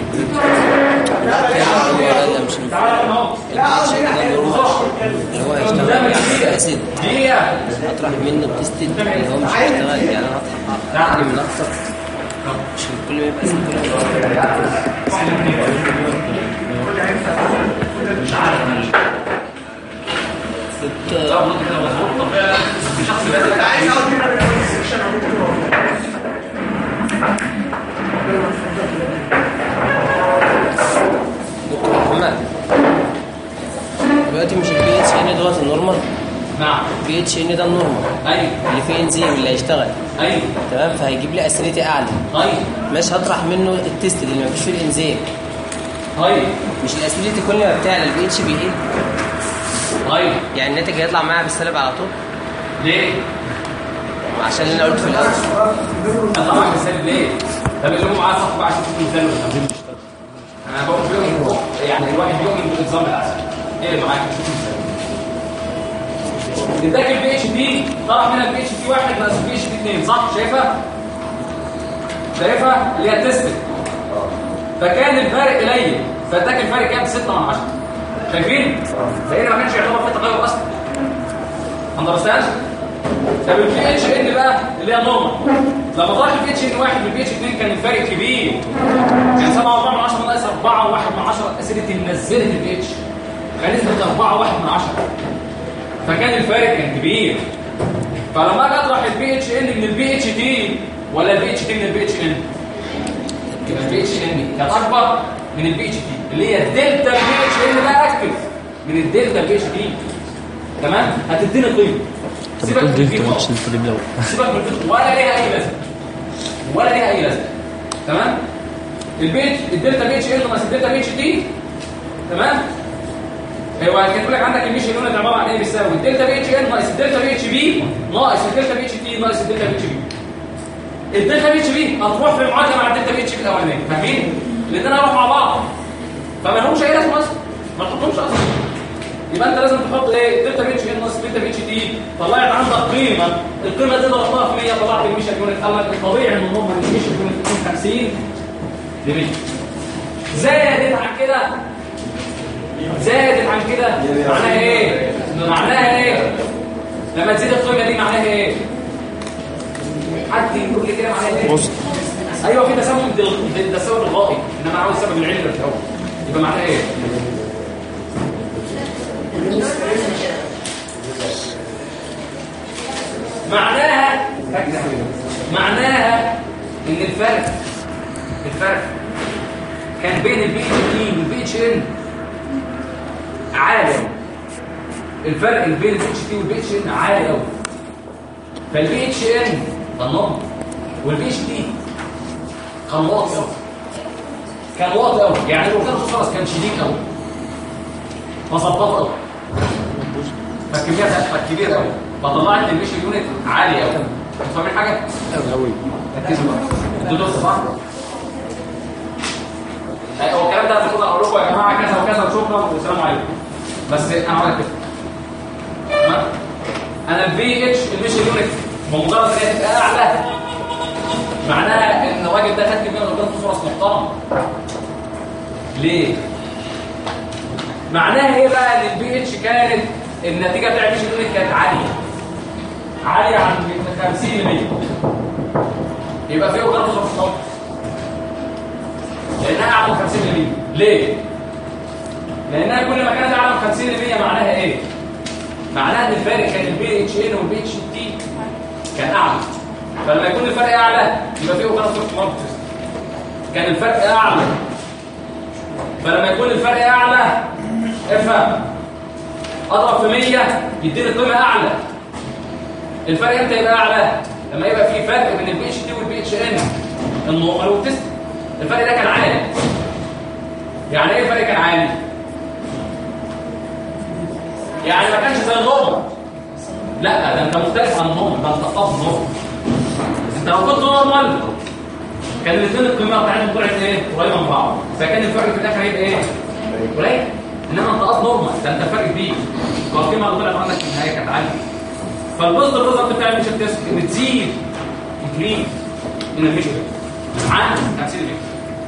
لا مش تعال يا اهو لا قصدي يعني اللي هو هيشتغل في اسيد دقيقه اطرح منه بتستد اللي هو مش هيشتغل يعني انا هطرح اقل من اكتر مش كل ما يبقى اسيد كل ما يبقى كنت لا والله كده مظبوط طب فعلا في شخص بس عايز اقعد هنا من السكشن دكتور محمد دلوقتي مش البي اتش ان دوت النورمال نعم البي اتش ان ده النورمال ايوه اللي فيه انزيم اللي هيشتغل ايوه تمام فهيجيب لي اسيديتي اعلى طيب مش هطرح منه التست اللي مفيش فيه الانزيم طيب مش الاسيديتي كل ما بتعلى البي اتش بيقل طيب يعني الناتج هيطلع معايا بالسالب على طول ليه؟ عشان اللي انا قلته في الاول انا طبعا مثال ليه؟ ده بيقول لكم معايا صح بقى عشان تكونوا مثال انا بقول بيؤمن يعني الواحد بيؤمن بالنظام العسل ايه اللي معاك شوف مثال اداك البي اتش دي طرح منها البي اتش دي واحد ناقص البي اتش دي 2 صح شايفها؟ شايفها اللي هي تستد فكان الفارق قليل فاداك الفارق كام 6 من 10 شايفين؟ فهنا ما كانش يعتبر في تغير اصلا اندرستاند؟ طب البي اتش ان بقى اللي هي نورمال لما طلع البي اتش ان 1 بالبي اتش 2 كان الفرق كبير كان 7 و4 من 10 ناقص 4 و1 من 10 اسيدتي نزلت البي اتش كان نزلت 4 و1 من 10 فكان الفارق كان كبير فلما اجي اطرح البي اتش ان من البي اتش تي ولا البي اتش تي من البي اتش ان يبقى البي اتش ان كان اكبر من البي اتش تي اللي هي الدلتا البي اتش ان ده اكتف من الدلتا البي اتش تي تمام هتديني قيمه طب سيبك بتقول من دي الفي انت فوق. ماتش الفيلم لو سيبك من الفكره ولا ليها اي لازمه ولا ليها اي لازمه تمام البيت الدلتا بي اتش ال ناقص الدلتا بي اتش تي تمام هو كاتب لك عندك الميشن يونت عباره عن ايه بيساوي الدلتا بي اتش ال ناقص الدلتا بي اتش بي ناقص الدلتا بي اتش تي ناقص الدلتا بي اتش بي الدلتا بي اتش بي هتروح في المعادله مع الدلتا بي اتش بي الاولانيه فاهمين الاثنين هيروحوا مع بعض فما لهمش اي لازمه اصلا ما تحطهمش اصلا يبقى انت لازم تحط ايه دلتا بي اتش ان ناقص دلتا بي اتش تي طلعت عندك قيمه القيمه دي ضربتها في 100 طلعت الميشن يونت قال لك الطبيعي ان هم الميشن يونت تكون 50 ل 100 زادت عن كده زادت عن كده معناها ايه معناها ايه لما تزيد القيمه دي معناها ايه حد يقول لي كده معناها ايه بص ايوه في تسبب ده ده السبب الغائب انما انا عاوز السبب العلمي في الاول يبقى معناها ايه معناها ركز يا حبيبي. معناها ان الفرق الفرق كان بين البي اتش تي والبي اتش ان عالي أوي. الفرق بين البي اتش تي والبي اتش ان عالي قوي فالبي اتش ان كان نورمال والبي اتش تي كان واطي قوي كان واطي قوي يعني لو كان خلاص كان شديد قوي فظبط قوي فالكميات هتبقى كبيره قوي فطلعت الميشن يونت عاليه قوي فاهمين حاجه؟ قوي ركزوا بقى انتوا دول صح؟ أي- هو الكلام ده المفروض اقول لكم يا جماعه كذا وكذا وشكرا والسلام عليكم بس انا هقول لك كده تمام؟ انا الفي اتش الميشن يونت بمجرد ان هي تبقى اعلى معناها ان الراجل ده خد كميه قدام فرص محترمه ليه؟ معناها ايه بقى ان البي اتش كانت النتيجه بتاع الميشن يونت كانت عاليه عاليه عن من 50 ل 100 يبقى فيه قدام فرص محترمه لانها اعلى من 50 ل 100 ليه؟ لانها كل ما كانت اعلى من 50 ل 100 معناها ايه؟ معناها ان الفارق كان البي اتش ان والبي اتش تي كان اعلى فلما يكون الفرق اعلى يبقى فيه اوكرانس مالتيس كان الفرق اعلى فلما يكون الفرق اعلى افهم اضرب في 100 يديني قيمه اعلى الفرق امتى يبقى اعلى لما يبقى في فرق بين البي اتش دي والبي اتش ان النورمال والتست الفرق ده كان عالي يعني ايه الفرق كان عالي يعني ما كانش زي النورمال لا ده انت مختلف عن النورمال ده انت قاب نورمال انت لو كنت نورمال كان الاثنين القيمه بتاعتهم طلعت ايه قريبه من بعض فكان الفرق في الاخر هيبقى ايه قليل انما انت قاب نورمال ده انت الفرق كبير فالقيمه اللي طلعت عندك في النهايه كانت عاليه فالبوست الريزلت بتاع الميشن تيست بتزيد انكريز من الميشن عن 50 متر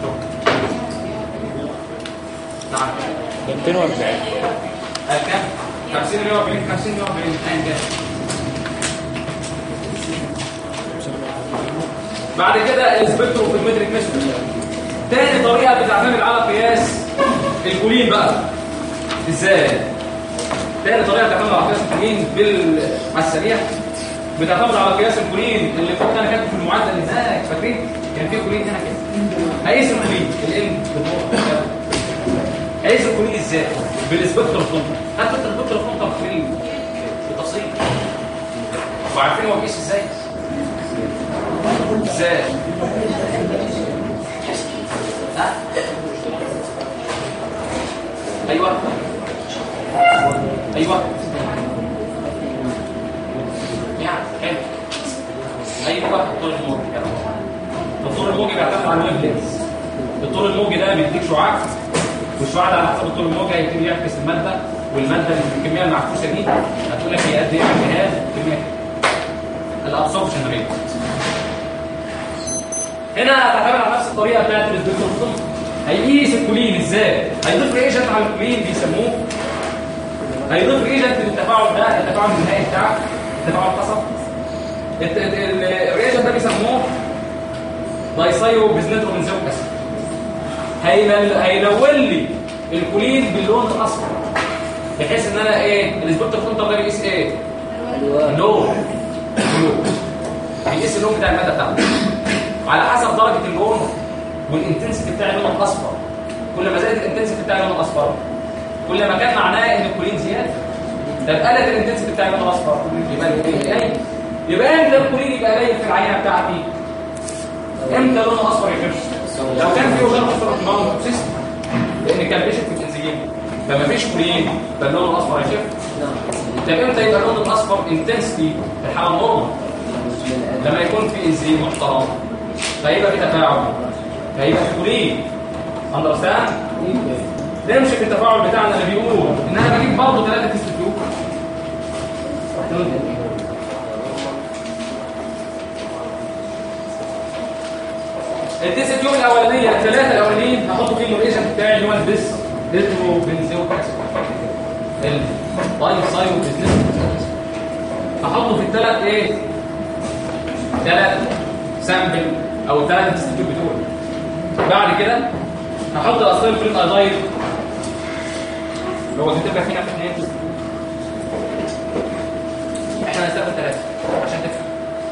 نعم 240 قال كام 50 140 50 140 ايا كان بعد كده السبكتروم في المتريك ميثود تاني طريقه بتعتمد على قياس الكولين بقى ازاي تاني طريقه بتعتمد على قياس الكولين بال على السريع بتعتمد على قياس الكولين اللي كنت انا كاتبه في المعدل هناك فاكرين كان في كولين هنا كده هيقيس الكولين الام هيقيس الكولين ازاي بالسبكتروم فلونتر هات السبكتروم فلونتر في بالتفصيل وعارفين هو بيقيس ازاي ازاي ها ايوه ايوه يعني حلو ايوه الطول الموجي يلا. الطول الموجي بيعتمد على الويف لينز الطول الموجي ده بيديك شعاع والشعاع ده على حسب الطول الموجي هيبتدي يعكس الماده والماده اللي الكميه المعكوسه دي هتقول لك هي قد ايه الجهاز الكميه الابسوربشن ريت هنا هتعتمد على نفس الطريقه بتاعت الدكتور هيقيس الكولين ازاي هيضيف ريجنت على الكولين بيسموه هيضيف ريجنت للتفاعل ده التفاعل النهائي بتاعه التفاعل القصب الريجنت ده بيسموه دايسايو بزنترو بنزويك اسيد هيلل- هيلون لي الكولين باللون الاصفر بحيث ان انا ايه السبكتر فلتر ده بيقيس ايه لون لون بيقيس اللون بتاع الماده بتاعته على حسب درجه اللون والانتنسيتي بتاع اللون الاصفر كل ما زادت الانتنسيتي بتاع اللون الاصفر كل ما كان معناه ان الكولين زياده طب قلت الانتنسيتي بتاع اللون الاصفر يبقى الكولين قليل يبقى امتى الكولين يبقى قليل في العينه بتاعتي امتى لونه اصفر يخف لو كان في وجود اصفر في الماونت سيستم لان كان بيشف في الانزيم فما فيش كولين فاللون الاصفر هيخف طب امتى يبقى اللون الاصفر انتنسيتي في الحاله النورمال لما يكون في انزيم محترم فيبقى في تفاعل فيبقى في كولين اندرستاند نمشي في التفاعل بتاعنا اللي بيقول ان انا بجيب برضه ثلاثه تيست تيوب التيست تيوب الاولانيه الثلاثه الاولانيين هحط فيهم الريجنت بتاعي اللي هو البس ريترو بنزيو اسيد الداي سايو بزنس هحطه في الثلاث ايه ثلاث سامبل او ثلاث تيست تيوب بتوعي بعد كده هحط الاصل في الايدايد اللي هو هتبقى فينا في اثنين احنا هنستخدم ثلاثه عشان تفهم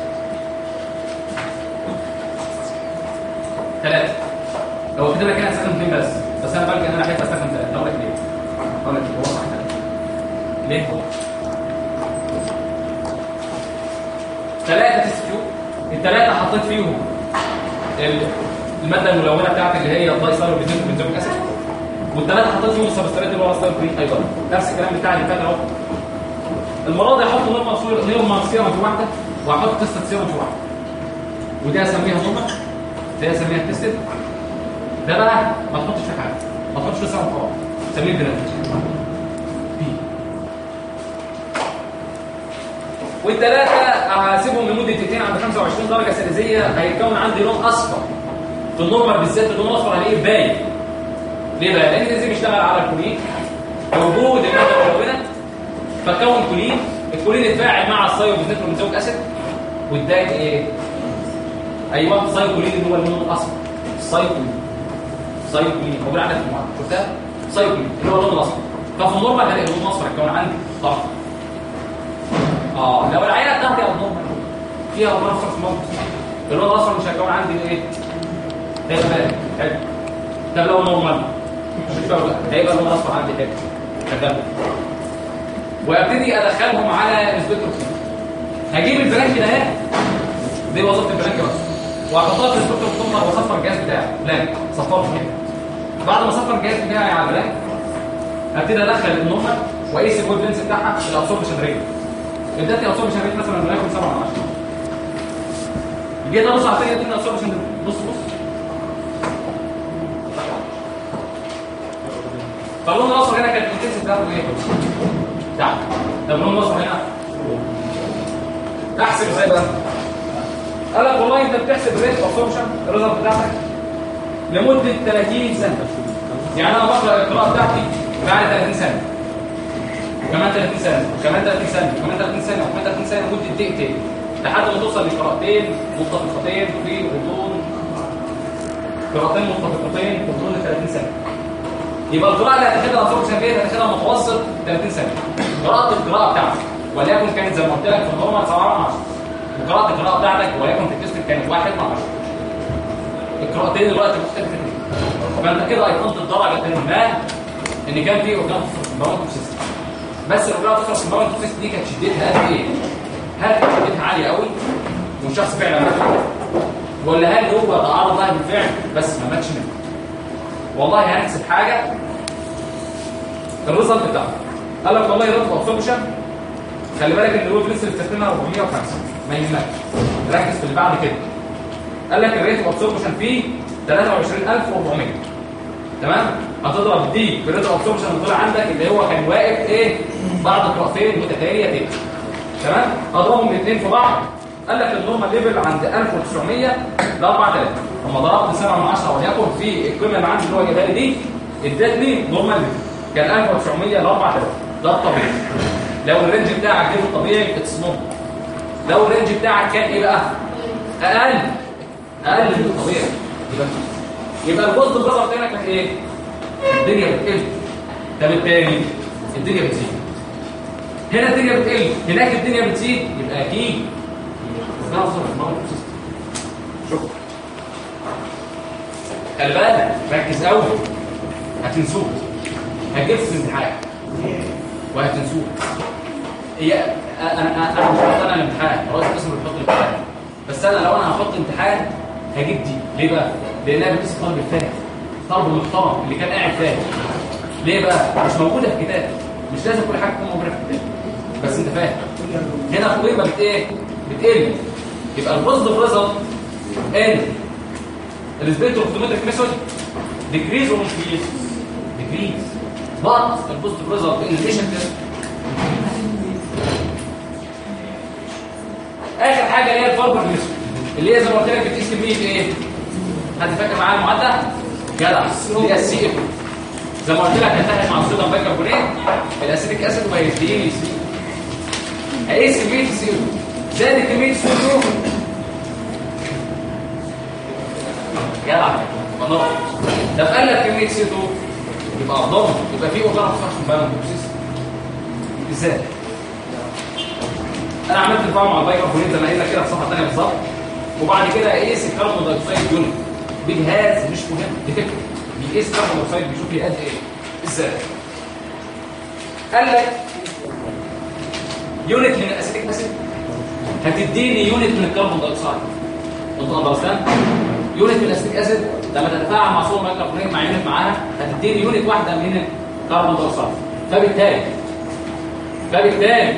ثلاثه لو كتبنا كده هنستخدم اثنين بس بس انا بلقى ان انا احب استخدم ثلاثه اقول لك ليه اقول لك هو صح ثلاثه ليه هو ثلاثه تستيو الثلاثه حطيت فيهم ال- الماده الملونه بتاعتي اللي هي الدايسايرو بنزويك اسيد والثلاثه حطيت فيهم السبستريت اللي هو الساير فري ايضا نفس الكلام بتاع اللي فات اهو المره دي احط نورمال صوره نورمال سيرم في واحده واحط تستد سيرم في واحده ودي اسميها نورمال دي اسميها تستد ده بقى ما تحطش في حاجه ما تحطش في سيرم خالص سميه بنات بي والثلاثه هسيبهم لمده دقيقتين عند 25 درجه سيليزيه هيتكون عندي لون اصفر في النورمال بالذات اللون الاصفر عليه باين ليه بقى؟ لان الانزيم بيشتغل على الكولين وجود الماده الملونه فكون كولين الكولين اتفاعل مع السايوبيزنتروميزويك اسيد واداك ايه؟ ايوه السايكولين اللي هو اللون الاصفر السايكولين سايكولين موجود عندك في المعادله شفتها؟ سايكولين اللي هو اللون الاصفر ففي النورمال هلاقي اللون الاصفر اتكون عندي صح اه لو العينه بتاعتي ابنورمال فيها اللون الاصفر في الموقف اللون الاصفر مش هيكون عندي ايه هيبقى بارد حلو طب لو نورمال مش فاهم هيبقى اللون الاصفر عندي حلو شغال وابتدي ادخلهم على السبيكتروفيل هجيب البلانك ده اهي دي وظيفه البلانك بس واحطها في السبيكتروفيل واصفر الجهاز بتاعي بلانك صفرته كده بعد ما اصفر الجهاز بتاعي على البلانك هبتدي ادخل النورمال واقيس الكونفدنس بتاعها الابسوربشن ريت ادتني ابسوربشن ريت مثلا وليكن 7 من 10 جيت ابص على الثانيه ادتني ابسوربشن بص بص فاللون الاصفر هنا كانت الانتنسيتي بتاعته ايه؟ تحت طب اللون الاصفر هنا احسب ازاي بقى؟ قال لك والله انت بتحسب ريت ابسوربشن الريزلت بتاعتك لمده 30 سنه يعني انا بقرا القراءه بتاعتي بعد 30 سنه وكمان 30 سنه وكمان 30 سنه وكمان 30 سنه وكمان 30 سنه مده دقيقتين لحد ما توصل لقراءتين متفقتين في غضون قراءتين متفقتين في غضون 30 سنه يبقى القراءه اللي هتاخدها ابسوربشن ريت هتاخدها متوسط 30 سنه قراءه القراءه بتاعتك وليكن كانت زي ما قلت لك في النورمال 7 من 10 وقراءه القراءه بتاعتك وليكن في التست كانت 1 من 10 القراءتين دلوقتي مختلفتين فانت كده ايقنت الدرجه ما ان كان في اورجان مواد سيستم بس الاورجان تصرف المواد سيستم دي كانت شدتها قد ايه هل كانت شدتها عاليه قوي والشخص فعلا مات ولا هل هو تعرض لها بالفعل بس ما ماتش منه والله هنحسب حاجه الريزلت بتاعه قال لك والله ريت ابسوربشن خلي بالك ان الويف لسه بتستخدمها 405 ما يهمكش ركز في اللي بعد كده قال لك الريت ابسوربشن فيه 23400 تمام هتضرب دي في الريت ابسوربشن اللي طلع عندك اللي هو كان واقف ايه بعد قراءتين متتاليتين تمام اضربهم الاثنين في بعض قال لك النورمال ليفل عند 1900 ل 4000 لما ضربت 7 من 10 وليكن في القيمه اللي عندي اللي هو جايبها لي دي ادتني نورمال ليفل كان 1900 ل 4000 ده الطبيعي لو الرينج بتاعك غير الطبيعي بتصمم لو الرينج بتاعك كان ايه بقى اقل اقل من الطبيعي يبقى يبقى البوست بريشر بتاعنا كان ايه الدنيا بتقل طب التاني الدنيا بتزيد هنا الدنيا بتقل هناك الدنيا بتزيد يبقى اكيد ده اصلا الموضوع شكرا خلي بالك ركز قوي هتنسوه هتجيب في الامتحان وهتنسوه هي انا انا انا مش مقتنع الامتحان رئيس القسم بيحط الامتحان بس انا لو انا هحط امتحان هجيب دي ليه بقى؟ لانها بتقيس الطالب الفاهم الطالب المحترم اللي كان قاعد فاهم ليه بقى؟ مش موجوده في الكتاب مش لازم كل حاجه تكون موجوده في الكتاب بس انت فاهم هنا القيمه بت ايه؟ بتقل يبقى البوزيتيف ريزلت ان السبيكتروفوتومتريك ميثود decrease or increase decrease but البوزيتيف ريزلت ان الاديشن اخر حاجه اللي هي الفاربر ميثود اللي هي زي ما قلت لك بتقيس كميه ايه حد فاكر معايا المعادله جدع اللي هي السي اف زي ما قلت لك هتحت مع الصوديوم بايكربونات الاسيتيك اسيد وهيديني سي هقيس كميه السي او زادت كميه السي او جدع منور طب قال لك كميه سي 2 يبقى افضل يبقى في اوتار فاكشن بالانس ازاي انا عملت تفاعل مع البايكربونات زي ما قايل لك كده في صفحه ثانيه بالظبط وبعد كده اقيس الكربون دايوكسيد يونت بجهاز مش مهم ديتكتور بيقيس الكربون دايوكسيد بيشوف هي قد ايه ازاي قال لك يونت من الاسيتيك اسيد هتديني يونت من الكربون دايوكسيد انت اندرستاند يونت من الاسيتيك اسيد لما تتفاعل مع صوم بايكربونات مع يونت معاها هتديني يونت واحده من الكربون دايوكسيد فبالتالي فبالتالي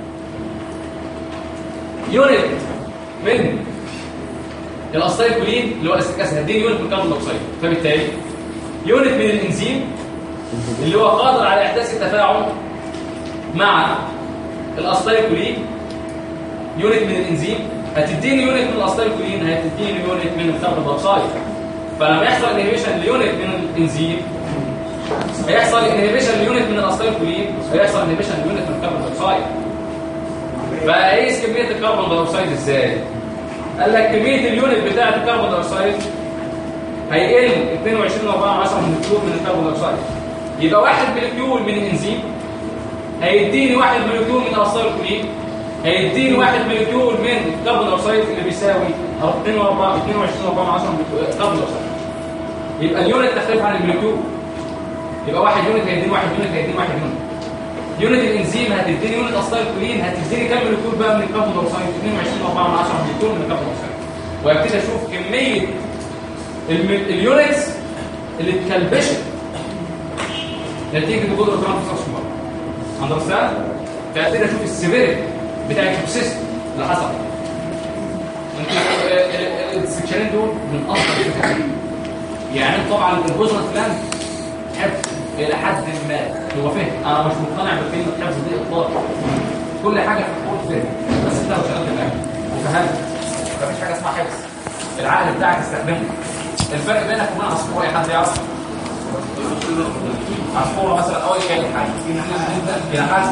يونت من الاستايكولين اللي هو الاسيتيك اسيد هديني يونت من الكربون دايوكسيد فبالتالي يونت من الانزيم اللي هو قادر على احداث التفاعل مع الاستايكولين يونت من الانزيم هتديني يونت من الاستايكولين هتديني يونت من الكربون دايوكسيد فلما يحصل انهبيشن ليونت من الانزيم هيحصل انهبيشن ليونت من الاستايكولين هيحصل انهبيشن ليونت من الكربون دايوكسيد فقيس كميه الكربون دايوكسيد ازاي قال لك كميه اليونت بتاعه الكربون دايوكسيد هيقل 22.4 من الكيول من الكربون دايوكسيد يبقى واحد مولكيول من الانزيم هيديني واحد مولكيول من الاستايكولين هيديني واحد مليون من كربون دايوكسيد اللي بيساوي 2 و 4 22 و 4 من 10 كربون دايوكسيد يبقى اليونت تختلف عن المليون يبقى واحد يونت هيديني واحد يونت هيديني واحد يونت يونت الانزيم هتديني يونت اصلايل كولين هتديني كام مولكيول بقى من الكربون دايوكسيد 22 و 4 من 10 مولكيول من الكربون دايوكسيد وابتدي اشوف كميه الم- اليونتس اللي اتكلبشت نتيجه وجود الكربون دايوكسيد اندرستاند فابتدي اشوف السيفيريتي بتاع التوكسيستي اللي حصل انت السكشنين دول من اصل الفكره يعني طبعا الجزء الفلاني حفظ الى حد ما هو فهم انا مش مقتنع بكلمه حفظ دي اطلاقا كل حاجه في الحوض فهم بس انت لو شغلت دماغك وفهمت مفيش حاجه اسمها حفظ العقل بتاعك استخدمه الفرق بينك وبين عصفور اي حد يعرف عصفوره مثلا اول كائن حي الى حد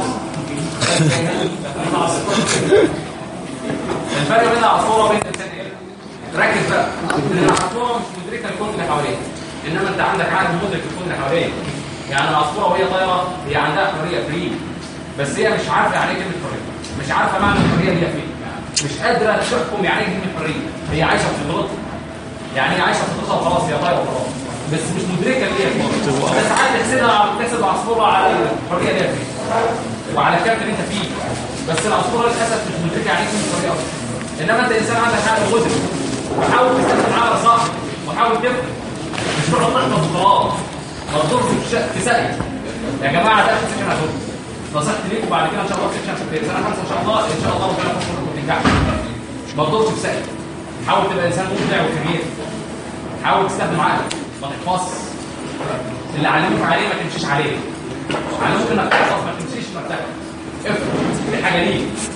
الفرق بين العصفوره وبين الانسان ايه؟ ركز بقى ان العصفوره مش مدركه الكون اللي حواليها انما انت عندك عقل مدرك الكون اللي حواليها يعني العصفوره وهي طايره هي عندها حريه فري بس هي مش عارفه يعني ايه كلمه حريه مش عارفه معنى الحريه دي فين مش قادره تحكم يعني ايه كلمه حريه هي عايشه في فطرتها يعني هي عايشه في فطرتها وخلاص هي طايره وخلاص بس مش مدركه اللي هي خالص بس ساعات تحسبها تحسب العصفوره على الحريه دي فين وعلى الكابتن اللي انت فيه بس العصفوره للاسف مش مدركه يعني ايه كلمه حريه اصلا انما انت انسان عندك عقل مدرك وحاول تستخدم عقلك صح وحاول تفهم مش تقعد تحفظ وخلاص ما تضرش في شق- في سقي يا جماعه ده اخر سكن هتضر نصيحتي ليكم بعد كده ان شاء الله في سكشن في سنه خمسه ان شاء الله ان شاء الله ربنا يكون لكم تنجحوا ما تضرش في سقي حاول تبقى انسان مبدع وكبير حاول تستخدم عقلك ما تحفظش اللي علموك عليه ما تمشيش عليه علموك انك تحفظ ما تمشيش انك تحفظ افهم دي حاجه ليك